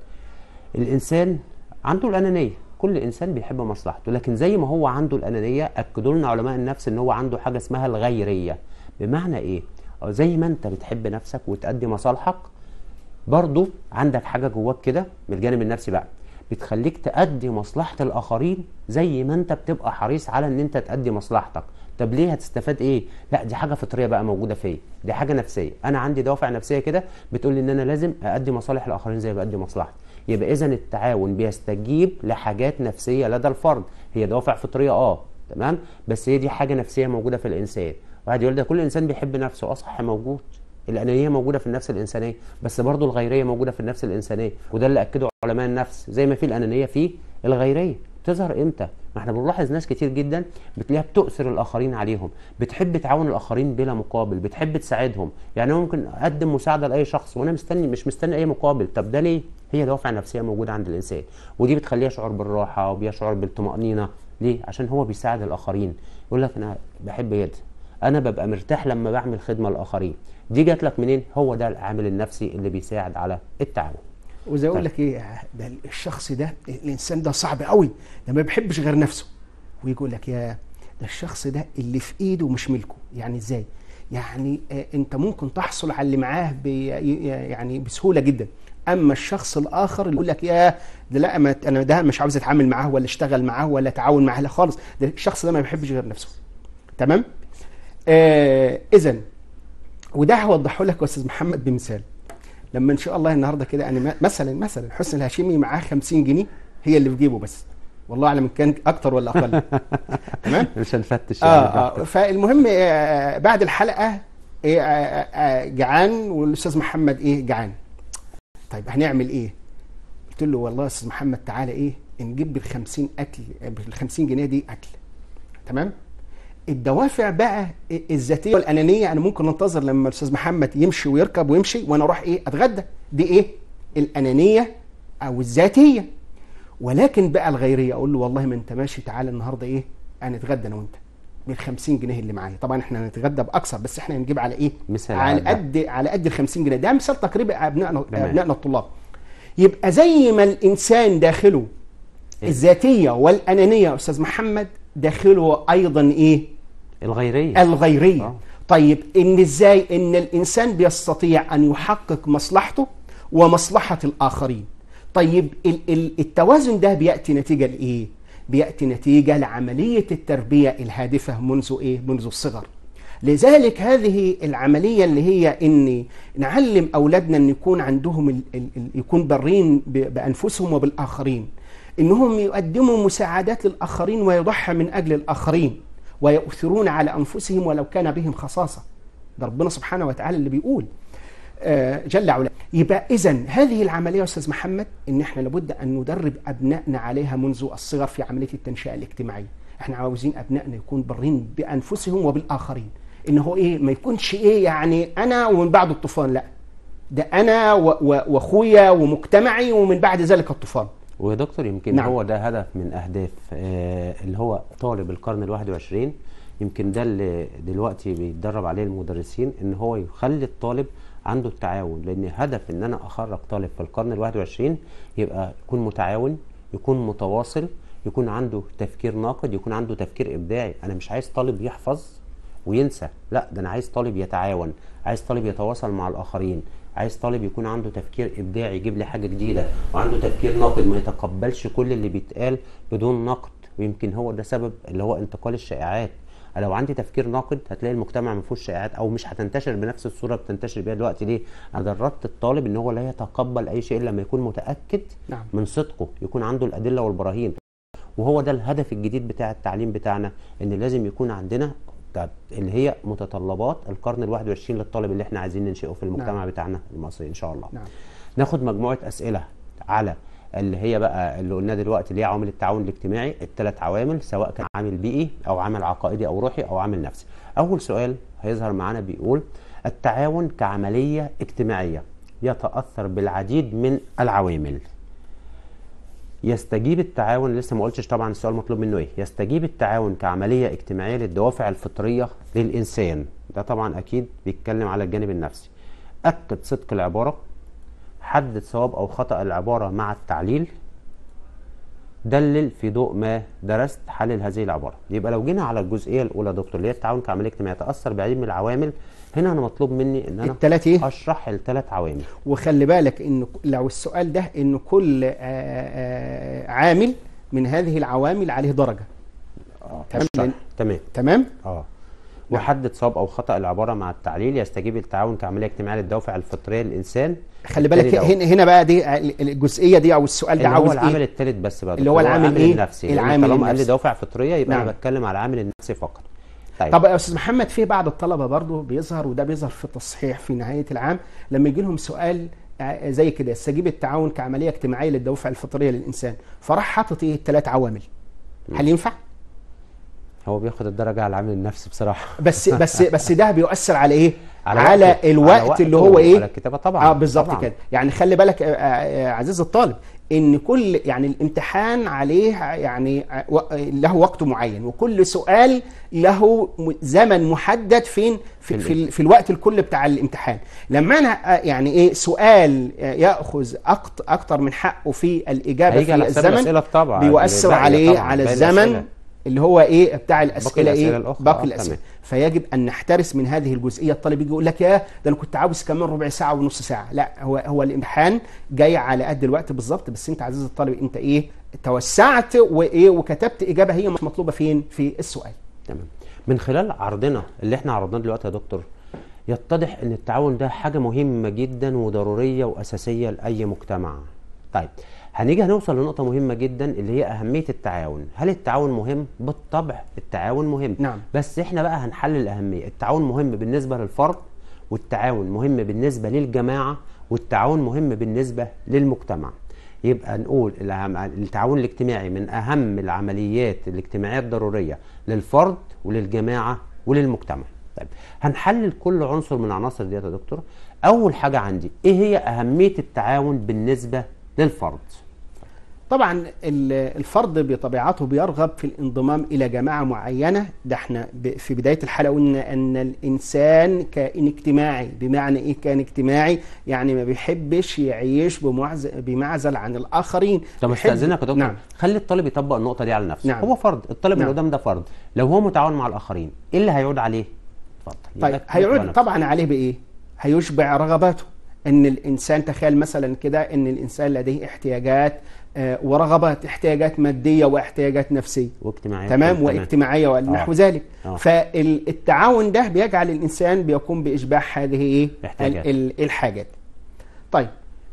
الانسان عنده الانانيه كل انسان بيحب مصلحته لكن زي ما هو عنده الانانيه اكدوا لنا علماء النفس ان هو عنده حاجه اسمها الغيريه بمعنى ايه أو زي ما انت بتحب نفسك وتأدي مصالحك برضو عندك حاجه جواك كده من الجانب النفسي بقى بتخليك تأدي مصلحة الآخرين زي ما أنت بتبقى حريص على إن أنت تأدي مصلحتك طب ليه هتستفاد إيه؟ لا دي حاجة فطرية بقى موجودة فيا دي حاجة نفسية أنا عندي دوافع نفسية كده بتقول لي إن أنا لازم أأدي مصالح الآخرين زي ما بأدي مصلحتي يبقى إذا التعاون بيستجيب لحاجات نفسية لدى الفرد هي دوافع فطرية أه تمام بس هي دي حاجة نفسية موجودة في الإنسان واحد يقول ده كل إنسان بيحب نفسه أه صح موجود الانانيه موجوده في النفس الانسانيه بس برضو الغيريه موجوده في النفس الانسانيه وده اللي اكده علماء النفس زي ما في الانانيه في الغيريه بتظهر امتى ما احنا بنلاحظ ناس كتير جدا بتلاقيها بتؤثر الاخرين عليهم بتحب تعاون الاخرين بلا مقابل بتحب تساعدهم يعني ممكن اقدم مساعده لاي شخص وانا مستني مش مستني اي مقابل طب ده ليه هي دوافع نفسيه موجوده عند الانسان ودي بتخليه يشعر بالراحه وبيشعر بالطمانينه ليه عشان هو بيساعد الاخرين يقول لك انا بحب كده انا ببقى مرتاح لما بعمل خدمه للاخرين دي جات لك منين هو ده العامل النفسي اللي بيساعد على التعاون وزي اقول لك ايه ده الشخص ده الانسان ده صعب قوي ده ما بيحبش غير نفسه ويقول لك يا ده الشخص ده اللي في ايده مش ملكه يعني ازاي يعني آه انت ممكن تحصل على اللي معاه بي يعني بسهوله جدا اما الشخص الاخر اللي يقول لك يا ده لا ما انا ده مش عاوز اتعامل معاه ولا اشتغل معاه ولا اتعاون معاه لا خالص ده الشخص ده ما بيحبش غير نفسه تمام آه اذا وده هوضحه لك يا استاذ محمد بمثال لما ان شاء الله النهارده كده انا مثلا مثلا حسن الهاشمي معاه 50 جنيه هي اللي في جيبه بس والله اعلم كان اكتر ولا اقل تمام مش هنفتش اه اه فالمهم آه بعد الحلقه إيه آه آه جعان والاستاذ محمد ايه جعان طيب هنعمل ايه قلت له والله يا استاذ محمد تعالى ايه نجيب بال 50 اكل بال 50 جنيه دي اكل تمام الدوافع بقى الذاتيه والانانيه انا ممكن انتظر لما الاستاذ محمد يمشي ويركب ويمشي وانا اروح ايه اتغدى دي ايه الانانيه او الذاتيه ولكن بقى الغيريه اقول له والله ما انت ماشي تعالى النهارده ايه هنتغدى انا وانت بال 50 جنيه اللي معايا طبعا احنا هنتغدى باكثر بس احنا هنجيب على ايه مثال على على ده. قد على قد ال 50 جنيه ده مثال تقريبي ابنائنا تمام. ابنائنا الطلاب يبقى زي ما الانسان داخله الذاتيه والانانيه يا استاذ محمد داخله ايضا ايه الغيرية الغيريه آه. طيب ان ازاي ان الانسان بيستطيع ان يحقق مصلحته ومصلحه الاخرين طيب ال- ال- التوازن ده بياتي نتيجه لايه بياتي نتيجه لعمليه التربيه الهادفه منذ ايه منذ الصغر لذلك هذه العمليه اللي هي ان نعلم اولادنا ان يكون عندهم ال ال ال يكون برين ب- بانفسهم وبالاخرين انهم يقدموا مساعدات للاخرين ويضحى من اجل الاخرين ويؤثرون على انفسهم ولو كان بهم خصاصه ده ربنا سبحانه وتعالى اللي بيقول آه، جل وعلا يبقى اذا هذه العمليه يا استاذ محمد ان احنا لابد ان ندرب ابنائنا عليها منذ الصغر في عمليه التنشئه الاجتماعيه احنا عاوزين ابنائنا يكون برين بانفسهم وبالاخرين ان هو ايه ما يكونش ايه يعني انا ومن بعد الطوفان لا ده انا و- و- واخويا ومجتمعي ومن بعد ذلك الطوفان ويا دكتور يمكن نعم. هو ده هدف من اهداف آه، اللي هو طالب القرن الواحد وعشرين يمكن ده اللي دلوقتي بيتدرب عليه المدرسين ان هو يخلي الطالب عنده التعاون لان هدف ان انا اخرج طالب في القرن الواحد وعشرين يبقى يكون متعاون يكون متواصل يكون عنده تفكير ناقد يكون عنده تفكير ابداعي انا مش عايز طالب يحفظ وينسى لا ده انا عايز طالب يتعاون عايز طالب يتواصل مع الاخرين عايز طالب يكون عنده تفكير ابداعي يجيب لي حاجه جديده وعنده تفكير ناقد ما يتقبلش كل اللي بيتقال بدون نقد ويمكن هو ده سبب اللي هو انتقال الشائعات لو عندي تفكير ناقد هتلاقي المجتمع ما فيهوش شائعات او مش هتنتشر بنفس الصوره بتنتشر بيها دلوقتي ليه؟ انا دربت الطالب ان هو لا يتقبل اي شيء الا لما يكون متاكد نعم. من صدقه يكون عنده الادله والبراهين وهو ده الهدف الجديد بتاع التعليم بتاعنا ان لازم يكون عندنا طب اللي هي متطلبات القرن الواحد وعشرين للطالب اللي احنا عايزين ننشئه في المجتمع نعم. بتاعنا المصري ان شاء الله نعم. ناخد مجموعه اسئله على اللي هي بقى اللي قلناه دلوقتي اللي هي عوامل التعاون الاجتماعي الثلاث عوامل سواء كان عامل بيئي او عامل عقائدي او روحي او عامل نفسي اول سؤال هيظهر معانا بيقول التعاون كعمليه اجتماعيه يتاثر بالعديد من العوامل يستجيب التعاون لسه ما قلتش طبعا السؤال مطلوب منه ايه يستجيب التعاون كعمليه اجتماعيه للدوافع الفطريه للانسان ده طبعا اكيد بيتكلم على الجانب النفسي اكد صدق العباره حدد صواب او خطا العباره مع التعليل دلل في ضوء ما درست حلل هذه العباره يبقى لو جينا على الجزئيه الاولى يا دكتور اللي هي التعاون كعمليه اجتماعيه تاثر بعديد من العوامل هنا انا مطلوب مني ان انا التلات ايه؟ اشرح الثلاث عوامل وخلي بالك ان لو السؤال ده ان كل آه، آه، عامل من هذه العوامل عليه درجه آه، تمام. الشرح. تمام تمام اه وحدد صواب او خطا العباره مع التعليل يستجيب التعاون كعمليه اجتماعيه للدوافع الفطريه للانسان خلي بالك التاني ده هنا هنا بقى دي الجزئيه دي او السؤال ده اللي هو عاوز العامل ايه الثالث بس بقى اللي هو دكتور، العامل إيه؟ النفسي لأن العامل طالما قال لي النفسي. دوافع فطريه يبقى نعم. انا بتكلم على العامل النفسي فقط طيب طب يا استاذ محمد في بعض الطلبه برضه بيظهر وده بيظهر في التصحيح في نهايه العام لما يجي لهم سؤال آه، زي كده يستجيب التعاون كعمليه اجتماعيه للدوافع الفطريه للانسان فراح حاطط ايه الثلاث عوامل هل ينفع هو بياخد الدرجه على العامل النفسي بصراحه بس بس بس ده بيؤثر على ايه على, على على وقته. الوقت على اللي وقته هو ايه وعلى الكتابة طبعاً. اه بالظبط طبعاً. كده يعني خلي بالك آه، آه، آه، عزيز الطالب ان كل يعني الامتحان عليه يعني آه، و- له وقت معين وكل سؤال له م- زمن محدد فين في, في, ال- في الوقت الكل بتاع الامتحان لما انا آه، يعني ايه سؤال آه، ياخذ أكت- اكتر من حقه في الاجابه هيجي في على حساب الزمن الأسئلة طبعاً، بيؤثر الباقية عليه طبعاً، على باقي الزمن الأسئلة. اللي هو ايه بتاع الاسئله الأسئلة ايه الأخرى، باقي آه، الاسئله تمام. فيجب ان نحترس من هذه الجزئيه الطالب يجي يقول لك يا ده انا كنت عاوز كمان ربع ساعه ونص ساعه لا هو هو الامتحان جاي على قد الوقت بالظبط بس انت عزيزي الطالب انت ايه توسعت وايه وكتبت اجابه هي مش مطلوبه فين في السؤال تمام من خلال عرضنا اللي احنا عرضناه دلوقتي يا دكتور يتضح ان التعاون ده حاجه مهمه جدا وضروريه واساسيه لاي مجتمع طيب هنيجي هنوصل لنقطه مهمه جدا اللي هي اهميه التعاون هل التعاون مهم بالطبع التعاون مهم نعم. بس احنا بقى هنحلل الاهميه التعاون مهم بالنسبه للفرد والتعاون مهم بالنسبه للجماعه والتعاون مهم بالنسبه للمجتمع يبقى نقول العم- التعاون الاجتماعي من اهم العمليات الاجتماعيه الضروريه للفرد وللجماعه وللمجتمع طيب هنحلل كل عنصر من العناصر ديت يا دكتور اول حاجه عندي ايه هي اهميه التعاون بالنسبه للفرد طبعا ال- الفرد بطبيعته بيرغب في الانضمام الى جماعه معينه ده احنا ب- في بدايه الحلقه قلنا ان الانسان كائن اجتماعي بمعنى ايه كائن اجتماعي يعني ما بيحبش يعيش بمعز- بمعزل عن الاخرين طب بيحب- استاذنك يا دكتور نعم خلي الطالب يطبق النقطه دي على نفسه نعم. هو فرد الطالب اللي نعم. قدام ده فرد لو هو متعاون مع الاخرين ايه اللي هيعود عليه اتفضل طيب يبقى هيعود نفسه. طبعا عليه بايه هيشبع رغباته ان الانسان تخيل مثلا كده ان الانسان لديه احتياجات آه، ورغبات احتياجات ماديه واحتياجات نفسيه واجتماعيا تمام واجتماعيه ونحو آه. ذلك آه. فالتعاون ده بيجعل الانسان بيقوم باشباع هذه ايه احتياجات. ال- ال- الحاجات طيب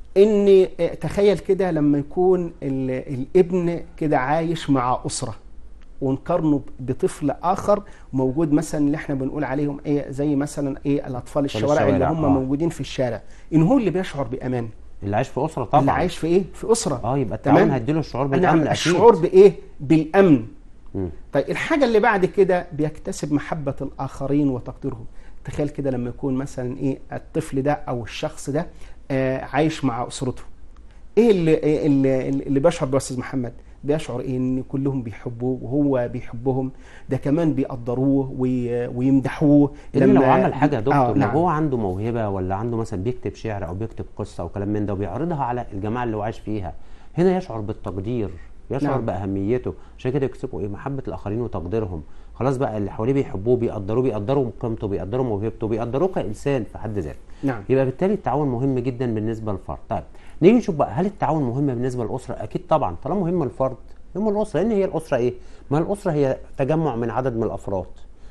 ان آه، تخيل كده لما يكون ال- الابن كده عايش مع اسره ونقارنه بطفل اخر موجود مثلا اللي احنا بنقول عليهم ايه زي مثلا ايه الاطفال الشوارع اللي الشوارع، هم آه. موجودين في الشارع ان هو اللي بيشعر بامان اللي عايش في اسره طبعا اللي عايش في ايه في اسره اه يبقى التعاون تمام؟ هيديله الشعور أنا بالامن اكيد الشعور بايه بالامن مم. طيب الحاجه اللي بعد كده بيكتسب محبه الاخرين وتقديرهم تخيل كده لما يكون مثلا ايه الطفل ده او الشخص ده آه عايش مع اسرته ايه اللي إيه اللي, اللي بيشعر بيه يا استاذ محمد بيشعر إيه ان كلهم بيحبوه وهو بيحبهم ده كمان بيقدروه وي- ويمدحوه اللي لو عمل حاجه يا دكتور آه لو نعم. هو عنده موهبه ولا عنده مثلا بيكتب شعر او بيكتب قصه او كلام من ده وبيعرضها على الجماعه اللي هو عايش فيها هنا يشعر بالتقدير يشعر نعم. باهميته عشان كده يكسبوا ايه محبه الاخرين وتقديرهم خلاص بقى اللي حواليه بيحبوه بيقدروه بيقدروا قيمته بيقدروا موهبته بيقدروه كانسان في حد ذاته نعم يبقى بالتالي التعاون مهم جدا بالنسبه للفرد طيب نيجي نشوف بقى هل التعاون مهم بالنسبه للاسره اكيد طبعا طالما مهم للفرد مهم الاسره لان هي الاسره ايه ما الاسره هي تجمع من عدد من الافراد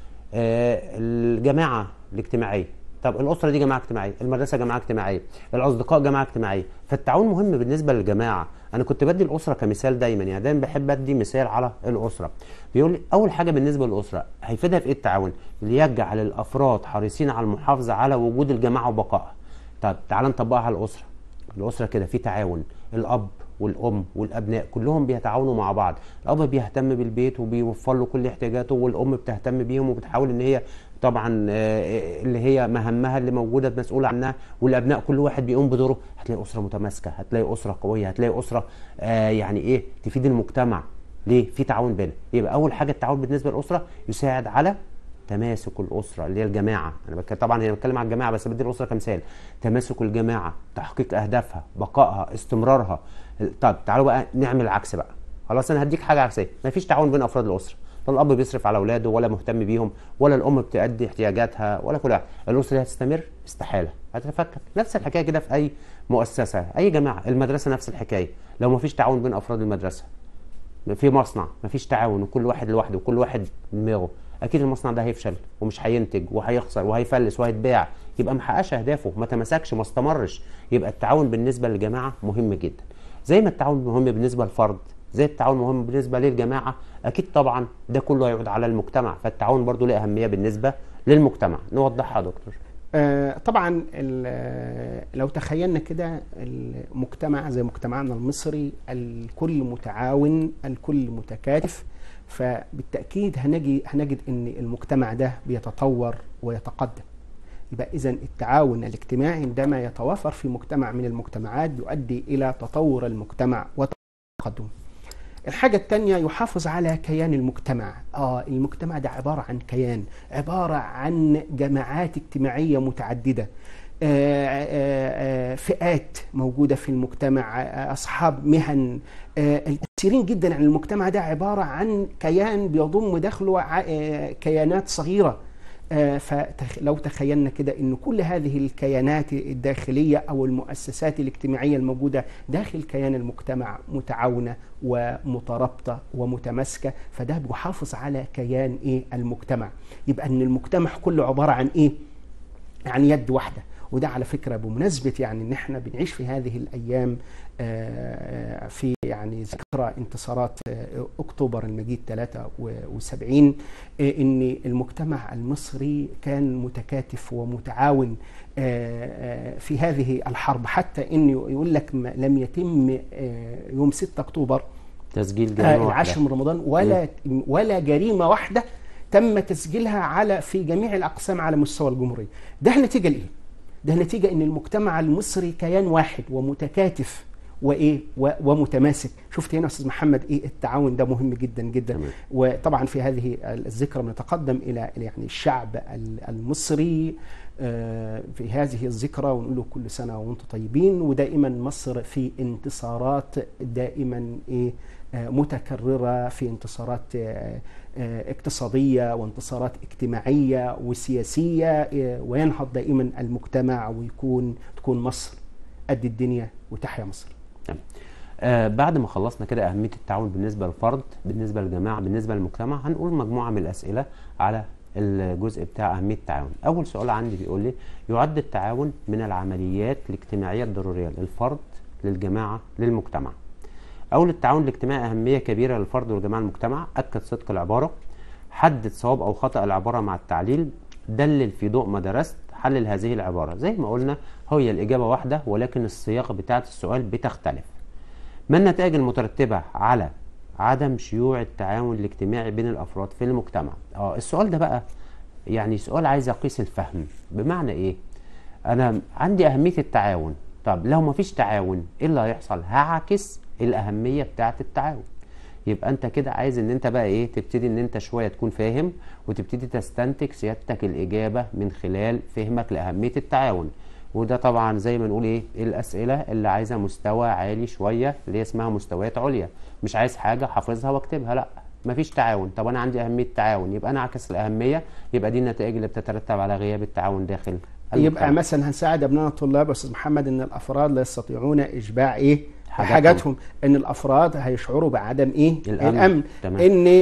آه الجماعه الاجتماعيه طب الاسره دي جماعه اجتماعيه المدرسه جماعه اجتماعيه الاصدقاء جماعه اجتماعيه فالتعاون مهم بالنسبه للجماعه انا كنت بدي الاسره كمثال دايما يعني دايما بحب ادي مثال على الاسره بيقول لي اول حاجه بالنسبه للاسره هيفيدها في ايه التعاون ليجعل الافراد حريصين على المحافظه على وجود الجماعه وبقائها طب تعال نطبقها على الاسره الاسره كده في تعاون الاب والام والابناء كلهم بيتعاونوا مع بعض الاب بيهتم بالبيت وبيوفر له كل احتياجاته والام بتهتم بيهم وبتحاول ان هي طبعا آه، اللي هي مهمها اللي موجوده مسؤوله عنها والابناء كل واحد بيقوم بدوره هتلاقي اسره متماسكه هتلاقي اسره قويه هتلاقي اسره آه، يعني ايه تفيد المجتمع ليه في تعاون بينها يبقى اول حاجه التعاون بالنسبه للاسره يساعد على تماسك الاسره اللي هي الجماعه انا بتكلم طبعا هي بتكلم على الجماعه بس بدي الاسره كمثال تماسك الجماعه تحقيق اهدافها بقائها استمرارها طب تعالوا بقى نعمل العكس بقى خلاص انا هديك حاجه عكسيه مفيش تعاون بين افراد الاسره لا الاب بيصرف على اولاده ولا مهتم بيهم ولا الام بتأدي احتياجاتها ولا كل حاجه الاسره دي هتستمر استحاله هتتفكك نفس الحكايه كده في اي مؤسسه اي جماعه المدرسه نفس الحكايه لو مفيش تعاون بين افراد المدرسه في مصنع مفيش تعاون وكل واحد لوحده وكل واحد دماغه اكيد المصنع ده هيفشل ومش هينتج وهيخسر وهيفلس وهيتباع يبقى ما حققش اهدافه ما تمسكش ما استمرش يبقى التعاون بالنسبه للجماعه مهم جدا زي ما التعاون مهم بالنسبه للفرد زي التعاون مهم بالنسبه للجماعه اكيد طبعا ده كله هيعود على المجتمع فالتعاون برضو له اهميه بالنسبه للمجتمع نوضحها يا دكتور آه، طبعا ال- آه، لو تخيلنا كده المجتمع زي مجتمعنا المصري الكل متعاون الكل متكاتف فبالتأكيد هنجي هنجد ان المجتمع ده بيتطور ويتقدم يبقى اذا التعاون الاجتماعي عندما يتوافر في مجتمع من المجتمعات يؤدي الى تطور المجتمع وتقدمه الحاجة التانية يحافظ على كيان المجتمع آه المجتمع ده عبارة عن كيان عبارة عن جماعات اجتماعية متعددة آه، آه، آه، فئات موجودة في المجتمع آه، أصحاب مهن آه، الكثيرين جدا عن المجتمع ده عبارة عن كيان بيضم داخله ع- آه، كيانات صغيرة فلو تخيلنا كده ان كل هذه الكيانات الداخليه او المؤسسات الاجتماعيه الموجوده داخل كيان المجتمع متعاونه ومترابطه ومتماسكه فده بيحافظ على كيان ايه المجتمع يبقى ان المجتمع كله عباره عن ايه عن يد واحده وده على فكره بمناسبه يعني ان احنا بنعيش في هذه الايام آه، في يعني ذكرى انتصارات آه، اكتوبر المجيد 73 آه، ان المجتمع المصري كان متكاتف ومتعاون آه، آه، في هذه الحرب حتى انه يقول لك ما- لم يتم آه، يوم 6 اكتوبر تسجيل آه، جريمه العاشر واحده من رمضان ولا ولا جريمه واحده تم تسجيلها على في جميع الاقسام على مستوى الجمهوريه ده نتيجه لايه ده نتيجه ان المجتمع المصري كيان واحد ومتكاتف وايه و- ومتماسك شفت هنا يا استاذ محمد ايه التعاون ده مهم جدا جدا تمام. وطبعا في هذه الذكرى بنتقدم الى إلى يعني الشعب ال- المصري آه، في هذه الذكرى ونقول له كل سنه وانتم طيبين ودائما مصر في انتصارات دائما ايه آه، متكرره في انتصارات آه، آه، اقتصاديه وانتصارات اجتماعيه وسياسيه آه، وينهض دائما المجتمع ويكون تكون مصر قد الدنيا وتحيا مصر. تمام. آه بعد ما خلصنا كده أهمية التعاون بالنسبة للفرد بالنسبة للجماعة بالنسبة للمجتمع هنقول مجموعة من الأسئلة على الجزء بتاع أهمية التعاون أول سؤال عندي بيقول لي يعد التعاون من العمليات الاجتماعية الضرورية للفرد للجماعة للمجتمع أول التعاون الاجتماعي أهمية كبيرة للفرد والجماعة المجتمع أكد صدق العبارة حدد صواب أو خطأ العبارة مع التعليل دلل في ضوء ما درست حلل هذه العبارة زي ما قلنا هي الإجابة واحدة ولكن الصياغة بتاعة السؤال بتختلف ما النتائج المترتبة على عدم شيوع التعاون الاجتماعي بين الأفراد في المجتمع اه السؤال ده بقى يعني سؤال عايز أقيس الفهم بمعنى إيه أنا عندي أهمية التعاون طب لو مفيش تعاون إيه اللي هيحصل هعكس الأهمية بتاعة التعاون يبقى انت كده عايز ان انت بقى ايه تبتدي ان انت شويه تكون فاهم وتبتدي تستنتج سيادتك الاجابه من خلال فهمك لاهميه التعاون وده طبعا زي ما نقول ايه الاسئله اللي عايزه مستوى عالي شويه اللي هي اسمها مستويات عليا مش عايز حاجه حافظها واكتبها لا مفيش تعاون طب انا عندي اهميه تعاون يبقى انا اعكس الاهميه يبقى دي النتائج اللي بتترتب على غياب التعاون داخل يبقى المجتمع. مثلا هنساعد ابنائنا الطلاب يا استاذ محمد ان الافراد لا يستطيعون اشباع ايه حاجاتهم. حاجاتهم ان الافراد هيشعروا بعدم ايه الأمن. الامن تمام. ان ال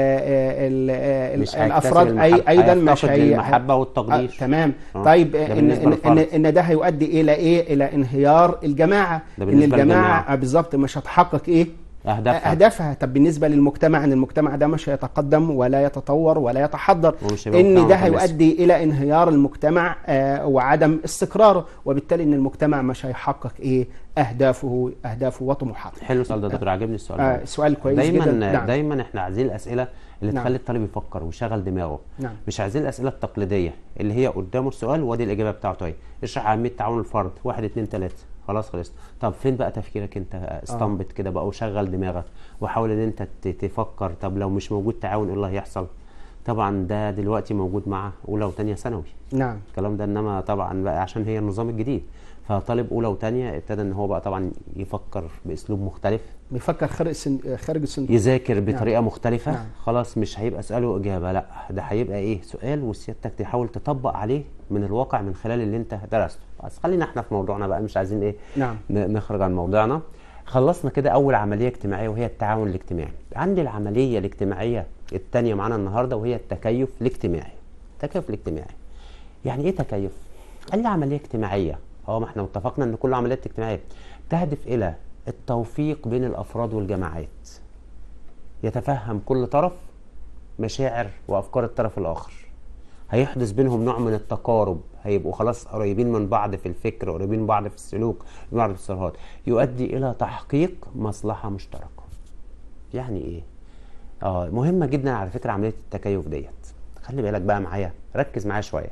ال مش ال هيكتسب الافراد المحبة، اي ايضا مش هيفتقد هي المحبة آه والتقدير تمام آه. طيب ده ان بالنسبة ان, إن, للفرد. ان ده هيؤدي الى ايه الى انهيار الجماعه ده ان بالنسبة الجماعه للجماعة. آه، بالظبط مش هتحقق ايه اهدافها اهدافها طب بالنسبه للمجتمع ان المجتمع ده مش هيتقدم ولا يتطور ولا يتحضر ومش هيبقى ان مجتمع ده متماسك. هيؤدي الى انهيار المجتمع آه، وعدم استقراره وبالتالي ان المجتمع مش هيحقق ايه اهدافه اهدافه وطموحاته حلو السؤال ده يا دكتور عجبني السؤال ده آه سؤال كويس دايما جدا نعم. دايما احنا عايزين الاسئله اللي نعم. تخلي الطالب يفكر ويشغل دماغه نعم. مش عايزين الاسئله التقليديه اللي هي قدامه السؤال وادي الاجابه بتاعته اهي اشرح اهميه تعاون الفرد واحد اتنين تلاته خلاص خلصت طب فين بقى تفكيرك انت استنبط كده بقى وشغل دماغك وحاول ان انت ت- تفكر طب لو مش موجود تعاون ايه اللي هيحصل طبعا ده دلوقتي موجود مع اولى وثانيه ثانوي نعم الكلام ده انما طبعا بقى عشان هي النظام الجديد فطالب اولى وثانيه ابتدى ان هو بقى طبعا يفكر باسلوب مختلف بيفكر خارج السن- خارج الصندوق يذاكر بطريقه مختلفه نعم. خلاص مش هيبقى سؤال واجابه لا ده هيبقى ايه سؤال وسيادتك تحاول تطبق عليه من الواقع من خلال اللي انت درسته بس خلينا احنا في موضوعنا بقى مش عايزين ايه نعم. ن- نخرج عن موضوعنا خلصنا كده اول عمليه اجتماعيه وهي التعاون الاجتماعي عندي العمليه الاجتماعيه الثانيه معانا النهارده وهي التكيف الاجتماعي التكيف الاجتماعي يعني ايه تكيف قال لي عمليه اجتماعيه اه ما احنا اتفقنا ان كل عمليات اجتماعيه تهدف الى التوفيق بين الافراد والجماعات يتفهم كل طرف مشاعر وافكار الطرف الاخر هيحدث بينهم نوع من التقارب هيبقوا خلاص قريبين من بعض في الفكر قريبين من بعض في السلوك من بعض في التصرفات يؤدي الى تحقيق مصلحه مشتركه يعني ايه اه مهمه جدا على فكره عمليه التكيف ديت خلي بالك بقى معايا ركز معايا شويه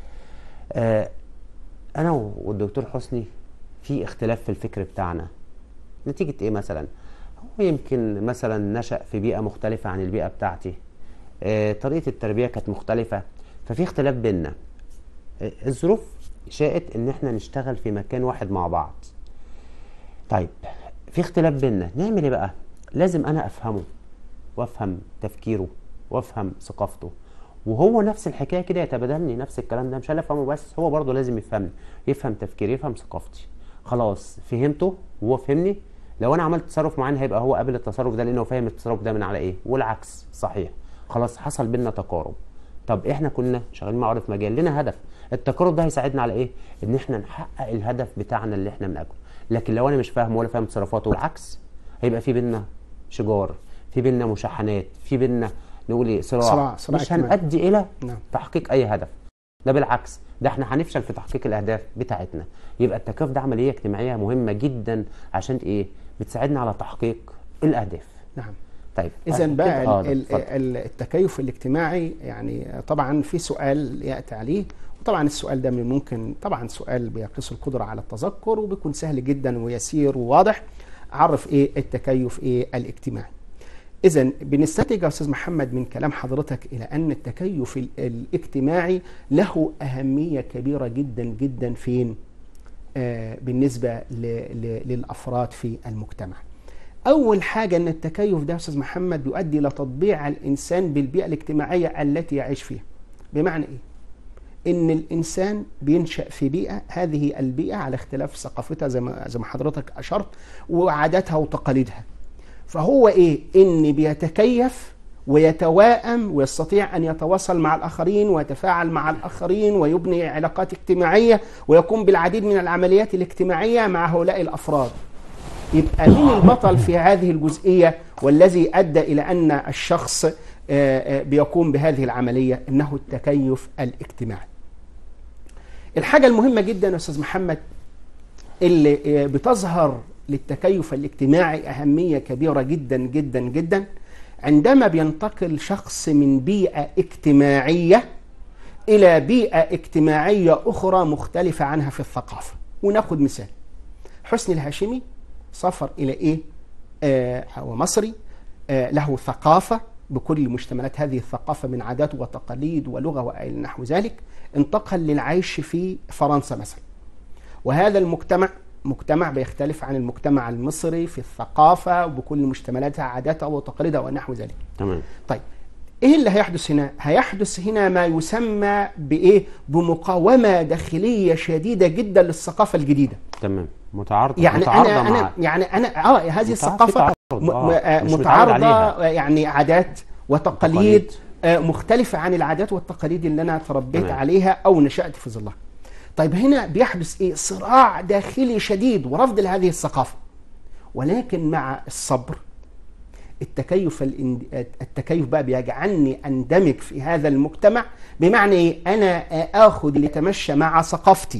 آه انا والدكتور حسني في اختلاف في الفكر بتاعنا نتيجة ايه مثلا هو يمكن مثلا نشأ في بيئة مختلفة عن البيئة بتاعتي آه، طريقة التربية كانت مختلفة ففي اختلاف بينا آه، الظروف شاءت ان احنا نشتغل في مكان واحد مع بعض طيب في اختلاف بينا نعمل ايه بقى لازم انا افهمه وافهم تفكيره وافهم ثقافته وهو نفس الحكايه كده يتبادلني نفس الكلام ده مش انا افهمه بس هو برضه لازم يفهمني يفهم تفكيري يفهم ثقافتي خلاص فهمته وهو فهمني لو انا عملت تصرف معين هيبقى هو قابل التصرف ده لانه فاهم التصرف ده من على ايه والعكس صحيح خلاص حصل بينا تقارب طب احنا كنا شغالين مع بعض في مجال لنا هدف التقارب ده هيساعدنا على ايه ان احنا نحقق الهدف بتاعنا اللي احنا بناكله لكن لو انا مش فاهم ولا فاهم تصرفاته والعكس هيبقى في بينا شجار في بينا مشاحنات في بينا نقول ايه صراع, صراع- صراع مش اجتماعي. هنؤدي الى نعم. تحقيق اي هدف ده بالعكس ده احنا هنفشل في تحقيق الاهداف بتاعتنا يبقى التكافؤ ده عمليه اجتماعيه مهمه جدا عشان ايه بتساعدنا على تحقيق الاهداف نعم طيب اذا بعد بقى كده- آه، ال- ال- اتفضل. ال- التكيف الاجتماعي يعني طبعا في سؤال ياتي عليه وطبعا السؤال ده من ممكن طبعا سؤال بيقيس القدره على التذكر وبيكون سهل جدا ويسير وواضح عرف ايه التكيف ايه الاجتماعي اذا بنستنتج يا استاذ محمد من كلام حضرتك الى ان التكيف ال- الاجتماعي له اهميه كبيره جدا جدا فين آه بالنسبه ل- ل- للافراد في المجتمع أول حاجة أن التكيف ده يا أستاذ محمد يؤدي إلى تطبيع الإنسان بالبيئة الاجتماعية التي يعيش فيها بمعنى إيه؟ إن الإنسان بينشأ في بيئة هذه البيئة على اختلاف ثقافتها زي ما زي ما حضرتك أشرت وعاداتها وتقاليدها فهو إيه؟ إن بيتكيف ويتواءم ويستطيع أن يتواصل مع الآخرين ويتفاعل مع الآخرين ويبني علاقات اجتماعية ويقوم بالعديد من العمليات الاجتماعية مع هؤلاء الأفراد يبقى مين البطل في هذه الجزئية والذي أدى إلى أن الشخص آه، آه، بيقوم بهذه العملية إنه التكيف الاجتماعي الحاجة المهمة جدا يا أستاذ محمد اللي آه، بتظهر للتكيف الاجتماعي أهمية كبيرة جدا جدا جدا عندما بينتقل شخص من بيئة اجتماعية إلى بيئة اجتماعية أخرى مختلفة عنها في الثقافة وناخد مثال حسني الهاشمي سافر إلى إيه؟ آه هو مصري آه له ثقافة بكل مشتملات هذه الثقافة من عادات وتقاليد ولغة وإلى نحو ذلك انتقل للعيش في فرنسا مثلا وهذا المجتمع مجتمع بيختلف عن المجتمع المصري في الثقافة وبكل مشتملاتها عاداتها وتقاليدها ونحو ذلك تمام طيب ايه اللي هيحدث هنا هيحدث هنا ما يسمى بايه بمقاومه داخليه شديده جدا للثقافه الجديده تمام متعارضه يعني متعارضه انا مع انا يعني انا اه هذه في الثقافه تعارض، م- آه، م- آه، مش متعود متعارضه عليها. آه، يعني عادات وتقاليد آه، مختلفه عن العادات والتقاليد اللي انا تربيت تمام. عليها او نشات في ظلها طيب هنا بيحدث ايه صراع داخلي شديد ورفض لهذه الثقافه ولكن مع الصبر التكيف الإن- التكيف بقى بيجعلني اندمج في هذا المجتمع بمعنى ايه انا اخذ اللي يتمشى مع ثقافتي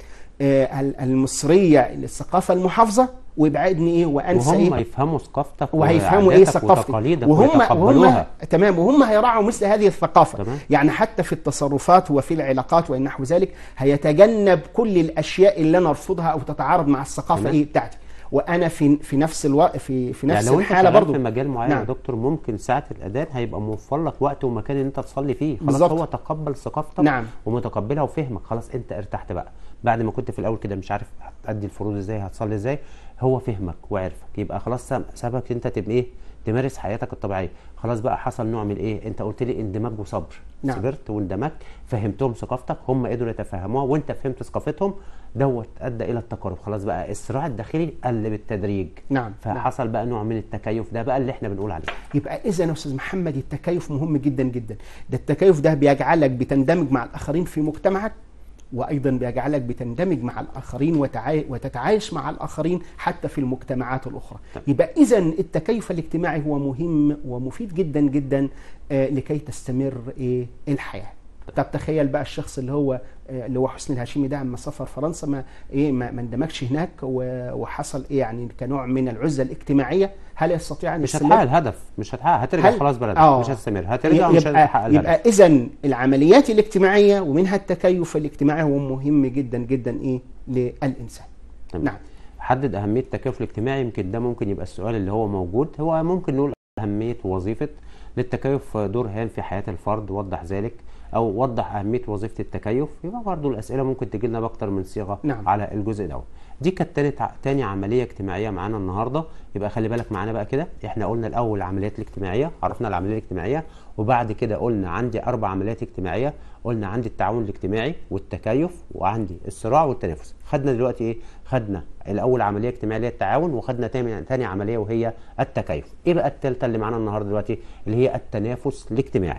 آه، ال- المصريه الثقافه المحافظه ويبعدني ايه وانسى وهم ايه يفهموا ثقافتك وهيفهموا ايه وعاداتك ثقافتي وتقاليدك وهم وهم ويتقبلوها تمام وهم هيراعوا مثل هذه الثقافه تمام. يعني حتى في التصرفات وفي العلاقات ونحو ذلك هيتجنب كل الاشياء اللي انا ارفضها او تتعارض مع الثقافه تمام. ايه بتاعتي وانا في في نفس الوقت في في نفس يعني لو انت الحاله شغال برضو في مجال معين نعم. يا دكتور ممكن ساعه الاذان هيبقى موفر لك وقت ومكان ان انت تصلي فيه خلاص بالظبط. هو تقبل ثقافتك نعم. ومتقبلها وفهمك خلاص انت ارتحت بقى بعد ما كنت في الاول كده مش عارف هتأدي الفروض ازاي هتصلي ازاي هو فهمك وعرفك يبقى خلاص ساب- سابك انت تبقى ايه تمارس حياتك الطبيعيه خلاص بقى حصل نوع من ايه انت قلت لي اندماج وصبر نعم. صبرت واندمجت فهمتهم ثقافتك هم قدروا يتفهموها وانت فهمت ثقافتهم دوت ادى الى التقارب خلاص بقى الصراع الداخلي قل بالتدريج نعم نعم. فحصل بقى نوع من التكيف ده بقى اللي احنا بنقول عليه يبقى اذا يا استاذ محمد التكيف مهم جدا جدا ده التكيف ده بيجعلك بتندمج مع الاخرين في مجتمعك وايضا بيجعلك بتندمج مع الاخرين وتعاي... وتتعايش مع الاخرين حتى في المجتمعات الاخرى طيب. يبقى اذا التكيف الاجتماعي هو مهم ومفيد جدا جدا آه لكي تستمر ايه الحياه طب تخيل بقى الشخص اللي هو آه، اللي هو حسني الهاشمي ده اما سافر فرنسا ما ايه ما, ما اندمجش هناك و- وحصل ايه يعني كنوع من العزله الاجتماعيه هل يستطيع ان مش يستمر؟ هتحقق الهدف مش هتحقق هترجع هل- خلاص بلدك آه. مش هتستمر هترجع ومش يبقى هتحقق الهدف يبقى اذا العمليات الاجتماعيه ومنها التكيف الاجتماعي هو مهم جدا جدا ايه للانسان تمام. نعم حدد اهميه التكافل الاجتماعي يمكن ده ممكن يبقى السؤال اللي هو موجود هو ممكن نقول اهميه وظيفه للتكيف دور هام في حياه الفرد وضح ذلك او وضح اهميه وظيفه التكيف يبقى برضه الاسئله ممكن تجي لنا باكتر من صيغه نعم. على الجزء ده دي كانت تاني تاني عمليه اجتماعيه معانا النهارده يبقى خلي بالك معانا بقى كده احنا قلنا الاول العمليات الاجتماعيه عرفنا العمليه الاجتماعيه وبعد كده قلنا عندي اربع عمليات اجتماعيه قلنا عندي التعاون الاجتماعي والتكيف وعندي الصراع والتنافس خدنا دلوقتي ايه خدنا الاول عمليه اجتماعيه اللي هي التعاون وخدنا تاني تاني عمليه وهي التكيف ايه بقى الثالثه اللي معانا النهارده دلوقتي اللي هي التنافس الاجتماعي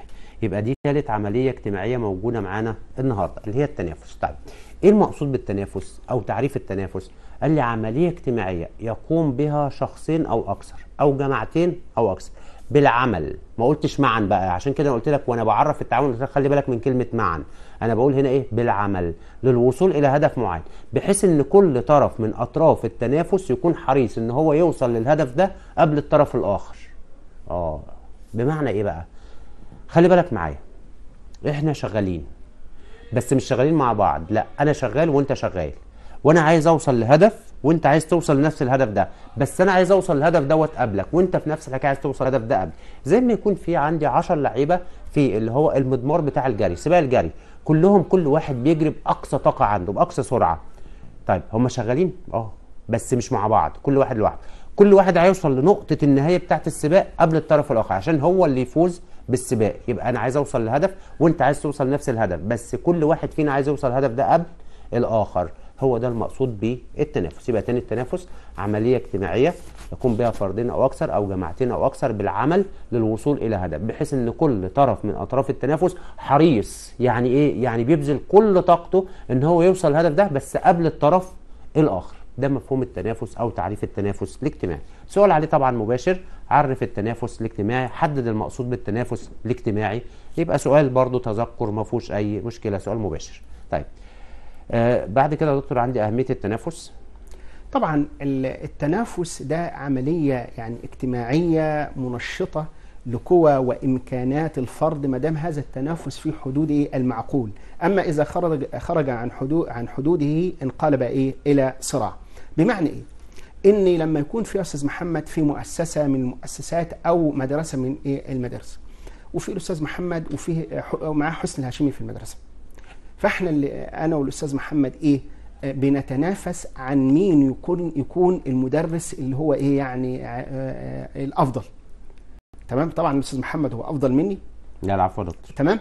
يبقى دي ثالث عمليه اجتماعيه موجوده معانا النهارده اللي هي التنافس طيب ايه المقصود بالتنافس او تعريف التنافس قال لي عمليه اجتماعيه يقوم بها شخصين او اكثر او جماعتين او اكثر بالعمل ما قلتش معا بقى عشان كده قلت لك وانا بعرف التعاون قلت لك خلي بالك من كلمه معا انا بقول هنا ايه بالعمل للوصول الى هدف معين بحيث ان كل طرف من اطراف التنافس يكون حريص ان هو يوصل للهدف ده قبل الطرف الاخر اه بمعنى ايه بقى خلي بالك معايا احنا شغالين بس مش شغالين مع بعض لا انا شغال وانت شغال وانا عايز اوصل لهدف وانت عايز توصل لنفس الهدف ده بس انا عايز اوصل للهدف دوت قبلك وانت في نفس الحكايه عايز توصل للهدف ده قبل زي ما يكون في عندي 10 لعيبه في اللي هو المضمار بتاع الجري سباق الجري كلهم كل واحد بيجري باقصى طاقه عنده باقصى سرعه طيب هم شغالين اه بس مش مع بعض كل واحد لوحده كل واحد هيوصل لنقطه النهايه بتاعه السباق قبل الطرف الاخر عشان هو اللي يفوز بالسباق يبقى انا عايز اوصل لهدف وانت عايز توصل لنفس الهدف بس كل واحد فينا عايز يوصل الهدف ده قبل الاخر هو ده المقصود بالتنافس يبقى تاني التنافس عمليه اجتماعيه يقوم بها فردين او اكثر او جماعتين او اكثر بالعمل للوصول الى هدف بحيث ان كل طرف من اطراف التنافس حريص يعني ايه يعني بيبذل كل طاقته ان هو يوصل الهدف ده بس قبل الطرف الاخر ده مفهوم التنافس او تعريف التنافس الاجتماعي سؤال عليه طبعا مباشر عرف التنافس الاجتماعي حدد المقصود بالتنافس الاجتماعي يبقى سؤال برضو تذكر ما فيهوش اي مشكله سؤال مباشر طيب آه بعد كده يا دكتور عندي اهميه التنافس طبعا ال- التنافس ده عملية يعني اجتماعية منشطة لقوى وامكانات الفرد ما دام هذا التنافس في حدود إيه؟ المعقول اما اذا خرج خرج عن حدود عن حدوده انقلب ايه الى صراع بمعنى ايه ان لما يكون في استاذ محمد في مؤسسه من المؤسسات او مدرسه من ايه المدارس وفي الاستاذ محمد وفيه ح- ومعاه حسن الهاشمي في المدرسه فاحنا اللي انا والاستاذ محمد ايه آه، بنتنافس عن مين يكون يكون المدرس اللي هو ايه يعني آه، آه، الافضل تمام طبعا الاستاذ محمد هو افضل مني لا العفو يا دكتور تمام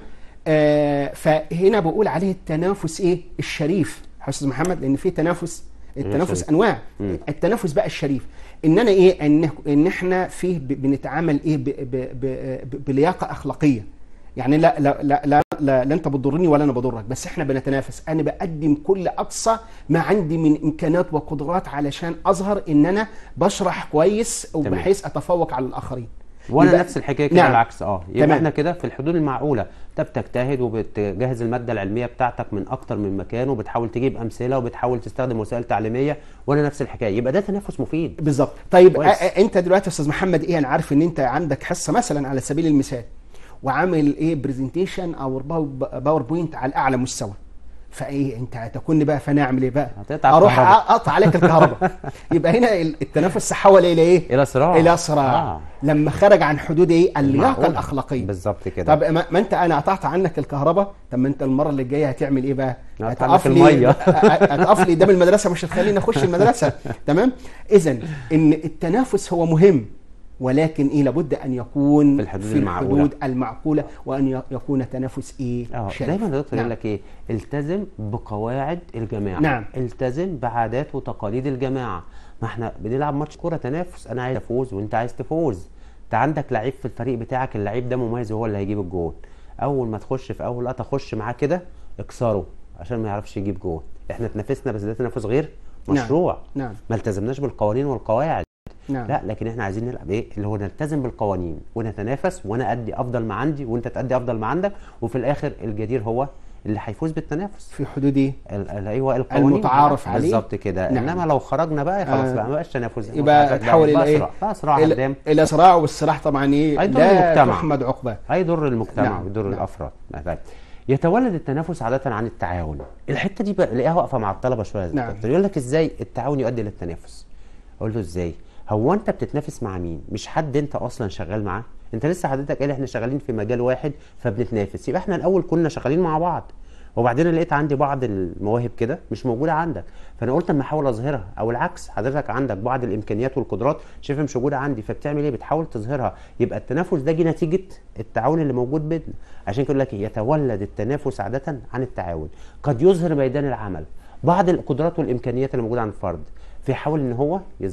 آه فهنا بقول عليه التنافس ايه الشريف يا استاذ محمد لان في تنافس التنافس شريف. انواع مم. التنافس بقى الشريف ان انا ايه ان ان احنا فيه ب- بنتعامل ايه ب ب ب ب بلياقه اخلاقيه يعني لا لا لا لا, لا, لا انت بتضرني ولا انا بضرك بس احنا بنتنافس انا بقدم كل اقصى ما عندي من امكانات وقدرات علشان اظهر ان انا بشرح كويس وبحيث اتفوق على الاخرين وانا يبقى- نفس الحكايه كده نعم. نعم. العكس اه يبقى تمام. احنا كده في الحدود المعقوله انت بتجتهد وبتجهز الماده العلميه بتاعتك من اكتر من مكان وبتحاول تجيب امثله وبتحاول تستخدم وسائل تعليميه وانا نفس الحكايه يبقى ده تنافس مفيد بالظبط طيب كويس. أ- أ- انت دلوقتي يا استاذ محمد ايه انا عارف ان انت عندك حصه مثلا على سبيل المثال وعامل ايه برزنتيشن او باو- باوربوينت على اعلى مستوى فايه انت هتكون بقى فانا اعمل ايه بقى هتقطع اروح الكهرباء. اقطع عليك الكهرباء يبقى هنا ال- التنافس تحول الى ايه الى صراع الى صراع آه. لما خرج عن حدود ايه اللياقه معقولة. الاخلاقيه بالظبط كده طب ما, ما انت انا قطعت عنك الكهرباء طب ما انت المره اللي جايه هتعمل ايه بقى؟ هقطع هتقف لك لي المية. هتقف لي قدام المدرسه مش هتخليني اخش المدرسه تمام؟ اذا ان التنافس هو مهم ولكن ايه لابد ان يكون في الحدود في المعقولة. الحدود المعقوله وان ي- يكون تنافس ايه؟ اه شريف. دايما الدكتور نعم. يقول لك ايه التزم بقواعد الجماعه نعم. التزم بعادات وتقاليد الجماعه ما احنا بنلعب ماتش كوره تنافس انا عايز افوز وانت عايز تفوز انت عندك لعيب في الفريق بتاعك اللعيب ده مميز وهو اللي هيجيب الجول اول ما تخش في اول لقطه خش معاه كده اكسره عشان ما يعرفش يجيب جول احنا تنافسنا بس ده تنافس غير نعم. مشروع نعم ما التزمناش بالقوانين والقواعد نعم لا لكن احنا عايزين نلعب ايه اللي هو نلتزم بالقوانين ونتنافس وانا ادي افضل ما عندي وانت تادي افضل ما عندك وفي الاخر الجدير هو اللي هيفوز بالتنافس في حدود ايه؟ ال- ال- ايوه القوانين المتعارف عليه. بالظبط كده نعم. انما لو خرجنا بقى خلاص آه. بقى ما بقاش تنافس يبقى بقى- تحول الى بقى ايه؟ صراع بقى صراع الى, قدام إلى صراع والصراع طبعا ايه؟ هيضر لا المجتمع. تحمد عقباه هيضر المجتمع نعم. ويضر نعم. الافراد طيب يتولد التنافس عاده عن التعاون الحته دي بقى الاقيها واقفه مع الطلبه شويه نعم. دكتور. يقول لك ازاي التعاون يؤدي للتنافس اقول له ازاي هو انت بتتنافس مع مين مش حد انت اصلا شغال معاه انت لسه حضرتك قال احنا شغالين في مجال واحد فبنتنافس يبقى احنا الاول كنا شغالين مع بعض وبعدين لقيت عندي بعض المواهب كده مش موجوده عندك فانا قلت اما احاول اظهرها او العكس حضرتك عندك بعض الامكانيات والقدرات شايفها مش موجوده عندي فبتعمل ايه بتحاول تظهرها يبقى التنافس ده جه نتيجه التعاون اللي موجود بيننا عشان كده يقول لك يتولد التنافس عاده عن التعاون قد يظهر ميدان العمل بعض القدرات والامكانيات اللي موجوده عند الفرد فيحاول ان هو يظهرها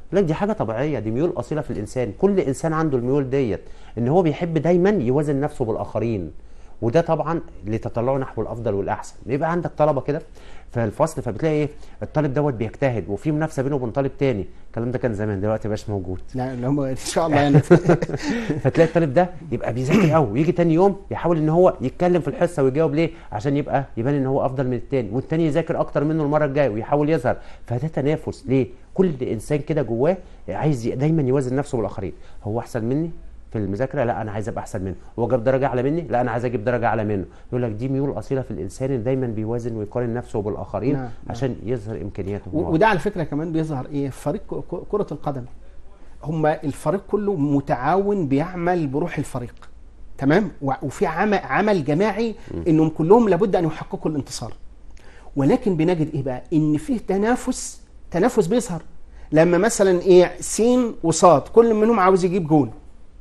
لك دي حاجه طبيعيه دي ميول اصيله في الانسان كل انسان عنده الميول ديت ان هو بيحب دايما يوازن نفسه بالاخرين وده طبعا لتطلعه نحو الافضل والاحسن بيبقى عندك طلبه كده في الفصل فبتلاقي ايه الطالب دوت بيجتهد وفي منافسه بينه وبين طالب تاني الكلام ده كان زمان دلوقتي مبقاش موجود لا اللي هم ان شاء الله يعني فتلاقي الطالب ده يبقى بيذاكر قوي ويجي تاني يوم يحاول ان هو يتكلم في الحصه ويجاوب ليه عشان يبقى يبان ان هو افضل من التاني والتاني يذاكر اكتر منه المره الجايه ويحاول يظهر فده تنافس ليه كل انسان كده جواه عايز ي- دايما يوازن نفسه بالاخرين هو احسن مني في المذاكره لا انا عايز ابقى احسن منه هو جاب درجه اعلى مني لا انا عايز اجيب درجه اعلى منه يقول لك دي ميول اصيله في الانسان اللي دايما بيوازن ويقارن نفسه بالاخرين نعم، نعم. عشان يظهر امكانياته و- هو. وده على فكره كمان بيظهر ايه في فريق ك- ك- كره القدم هم الفريق كله متعاون بيعمل بروح الفريق تمام و- وفي عمل عمل جماعي انهم كلهم لابد ان يحققوا الانتصار ولكن بنجد ايه بقى ان فيه تنافس تنافس بيظهر لما مثلا ايه سين وصاد كل منهم عاوز يجيب جول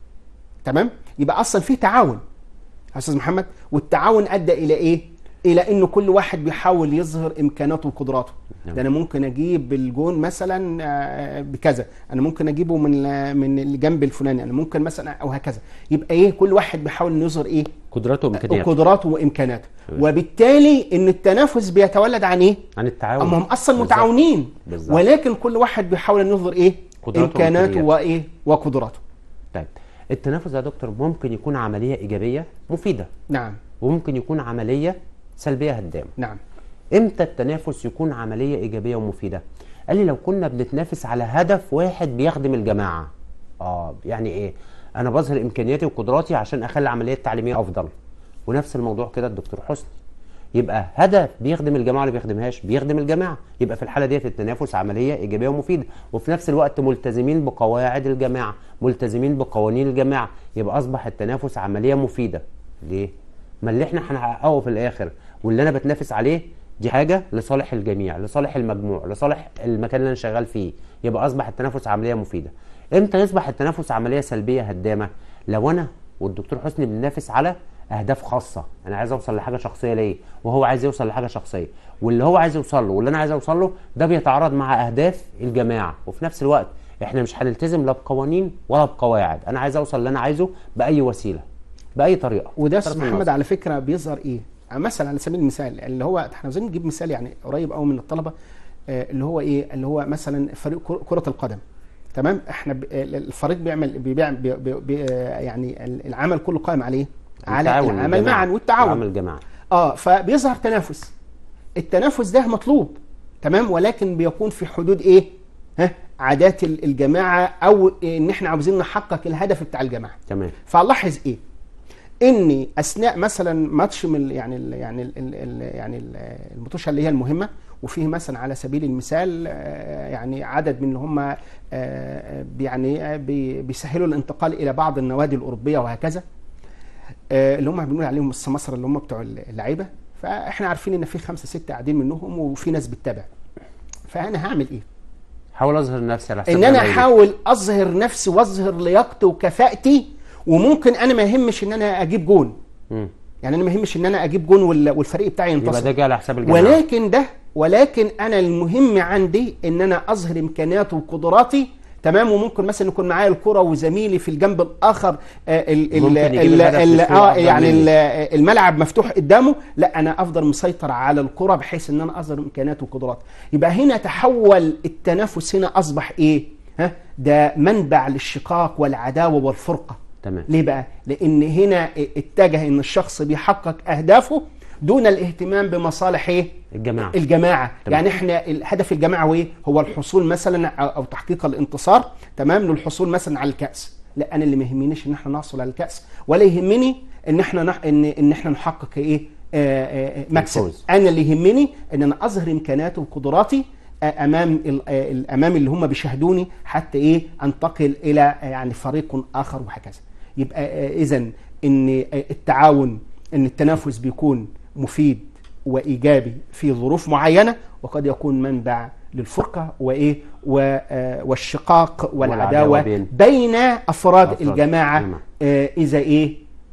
تمام يبقى اصلا فيه تعاون يا استاذ محمد والتعاون ادى الى ايه الى انه كل واحد بيحاول يظهر امكاناته وقدراته نعم. ده انا ممكن اجيب الجون مثلا آه، بكذا انا ممكن اجيبه من ال- من الجنب الفلاني انا ممكن مثلا او هكذا يبقى ايه كل واحد بيحاول إنه يظهر ايه قدراته وامكانياته قدراته وامكاناته تمام. وبالتالي ان التنافس بيتولد عن ايه عن التعاون اما هم اصلا بالظبط. متعاونين بالظبط. ولكن كل واحد بيحاول انه يظهر ايه قدراته امكاناته وإمكانياته. وايه وقدراته طيب التنافس يا دكتور ممكن يكون عمليه ايجابيه مفيده نعم وممكن يكون عمليه سلبيه هدامه نعم امتى التنافس يكون عمليه ايجابيه ومفيده قال لي لو كنا بنتنافس على هدف واحد بيخدم الجماعه اه يعني ايه انا بظهر امكانياتي وقدراتي عشان اخلي العمليه التعليميه افضل ونفس الموضوع كده الدكتور حسني يبقى هدف بيخدم الجماعه ولا بيخدمهاش بيخدم الجماعه يبقى في الحاله ديت التنافس عمليه ايجابيه ومفيده وفي نفس الوقت ملتزمين بقواعد الجماعه ملتزمين بقوانين الجماعه يبقى اصبح التنافس عمليه مفيده ليه ما اللي احنا هنحققه في الاخر واللي انا بتنافس عليه دي حاجه لصالح الجميع لصالح المجموع لصالح المكان اللي انا شغال فيه يبقى اصبح التنافس عمليه مفيده امتى يصبح التنافس عمليه سلبيه هدامه لو انا والدكتور حسني بننافس على اهداف خاصه انا عايز اوصل لحاجه شخصيه ليا وهو عايز يوصل لحاجه شخصيه واللي هو عايز يوصل له واللي انا عايز اوصل له ده بيتعارض مع اهداف الجماعه وفي نفس الوقت احنا مش هنلتزم لا بقوانين ولا بقواعد انا عايز اوصل اللي انا عايزه باي وسيله باي طريقه وده طرف استاذ محمد النظر. على فكره بيظهر ايه؟ مثلا على سبيل المثال اللي هو احنا عاوزين نجيب مثال يعني قريب قوي من الطلبه آه، اللي هو ايه؟ اللي هو مثلا فريق كر- كره القدم تمام؟ احنا ب- الفريق بيعمل بيبيع بي بي بي آه، يعني العمل كله قائم على ايه؟ على التعاون العمل الجماعي. معا والتعاون العمل الجماعي اه فبيظهر تنافس التنافس ده مطلوب تمام ولكن بيكون في حدود ايه ها عادات ال- الجماعه او ان احنا عاوزين نحقق الهدف بتاع الجماعه تمام فلاحظ ايه اني اثناء مثلا ماتش من ال- يعني ال يعني ال ال يعني ال- المطوشه اللي هي المهمه وفيه مثلا على سبيل المثال آه، يعني عدد من اللي هم آه، آه، يعني آه، بي- بيسهلوا الانتقال الى بعض النوادي الاوروبيه وهكذا آه، اللي هم بنقول عليهم السماسرة اللي هم بتوع اللعيبه فاحنا عارفين ان في خمسه سته قاعدين منهم وفي ناس بتتابع فانا هعمل ايه؟ حاول اظهر نفسي على حساب ان انا زمايلي. احاول اظهر نفسي واظهر لياقتي وكفاءتي وممكن انا ما يهمش ان انا اجيب جون مم. يعني انا ما يهمش ان انا اجيب جون وال- والفريق بتاعي يبقى ينتصر ده جه على حساب الجماعه ولكن ده ولكن انا المهم عندي ان انا اظهر امكانياتي وقدراتي تمام وممكن مثلا يكون معايا الكره وزميلي في الجنب الاخر آه، ال ال ممكن يجيب ال الهدف ال بأسلوب اه أفضل يعني مني. ال- الملعب مفتوح قدامه لا انا افضل مسيطر على الكره بحيث ان انا اظهر امكانياتي وقدراتي يبقى هنا تحول التنافس هنا اصبح ايه ها ده منبع للشقاق والعداوه والفرقه تمام ليه بقى؟ لأن هنا اتجه إن الشخص بيحقق أهدافه دون الاهتمام بمصالح إيه؟ الجماعه الجماعة تمام. يعني إحنا الهدف الجماعة وإيه؟ هو الحصول مثلا أو أو تحقيق الانتصار تمام للحصول مثلا على الكأس لا أنا اللي ما يهمنيش إن إحنا نحصل على الكأس ولا يهمني إن إحنا نح... إن إن إحنا نحقق إيه؟ آه، آه، آه، مكسب الفوز. أنا اللي يهمني إن أنا أظهر إمكاناتي وقدراتي آه، امام ال- آه، الامام اللي هم بيشاهدوني حتى ايه انتقل الى آه، يعني فريق اخر وهكذا يبقى اذا ان آه، التعاون ان التنافس بيكون مفيد وايجابي في ظروف معينه وقد يكون منبع للفرقه وايه و- آه، والشقاق والعداوة والعداوه بين- بين افراد أفراد الجماعه الجماعة. آه، اذا ايه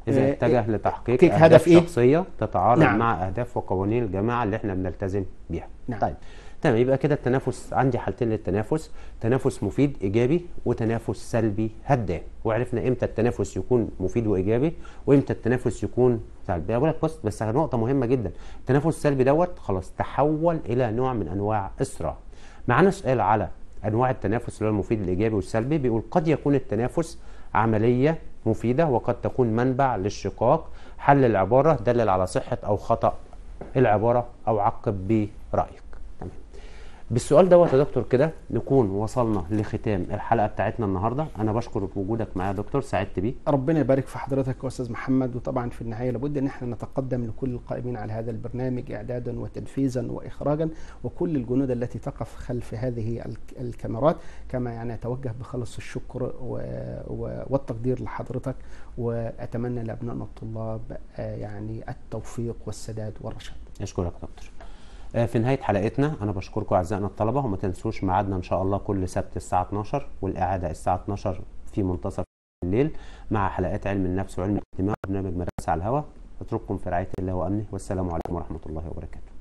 اذا آه، اتجه لتحقيق تحقيق اهداف هدف إيه؟ شخصيه تتعارض نعم. مع اهداف وقوانين الجماعه اللي احنا بنلتزم بيها نعم. طيب تمام يبقى كده التنافس عندي حالتين للتنافس تنافس مفيد ايجابي وتنافس سلبي هدام وعرفنا امتى التنافس يكون مفيد وايجابي وامتى التنافس يكون سلبي بقول لك بص بس نقطه مهمه جدا التنافس السلبي دوت خلاص تحول الى نوع من انواع الصراع معانا سؤال على انواع التنافس اللي هو المفيد الايجابي والسلبي بيقول قد يكون التنافس عمليه مفيده وقد تكون منبع للشقاق حل العباره دلل على صحه او خطا العباره او عقب برايك تمام بالسؤال دوت يا دكتور كده نكون وصلنا لختام الحلقه بتاعتنا النهارده انا بشكر وجودك معايا يا دكتور سعدت بيك ربنا يبارك في حضرتك يا استاذ محمد وطبعا في النهايه لابد ان احنا نتقدم لكل القائمين على هذا البرنامج اعدادا وتنفيذا واخراجا وكل الجنود التي تقف خلف هذه الك- الكاميرات كما يعني اتوجه بخلص الشكر و... و... والتقدير لحضرتك واتمنى لابنائنا الطلاب آه، يعني التوفيق والسداد والرشاد اشكرك يا دكتور آه، في نهايه حلقتنا انا بشكركم اعزائنا الطلبه وما تنسوش ميعادنا ان شاء الله كل سبت الساعه 12 والاعاده الساعه 12 في منتصف الليل مع حلقات علم النفس وعلم الاجتماع برنامج مدرسه على الهواء اترككم في رعايه الله وامنه والسلام عليكم ورحمه الله وبركاته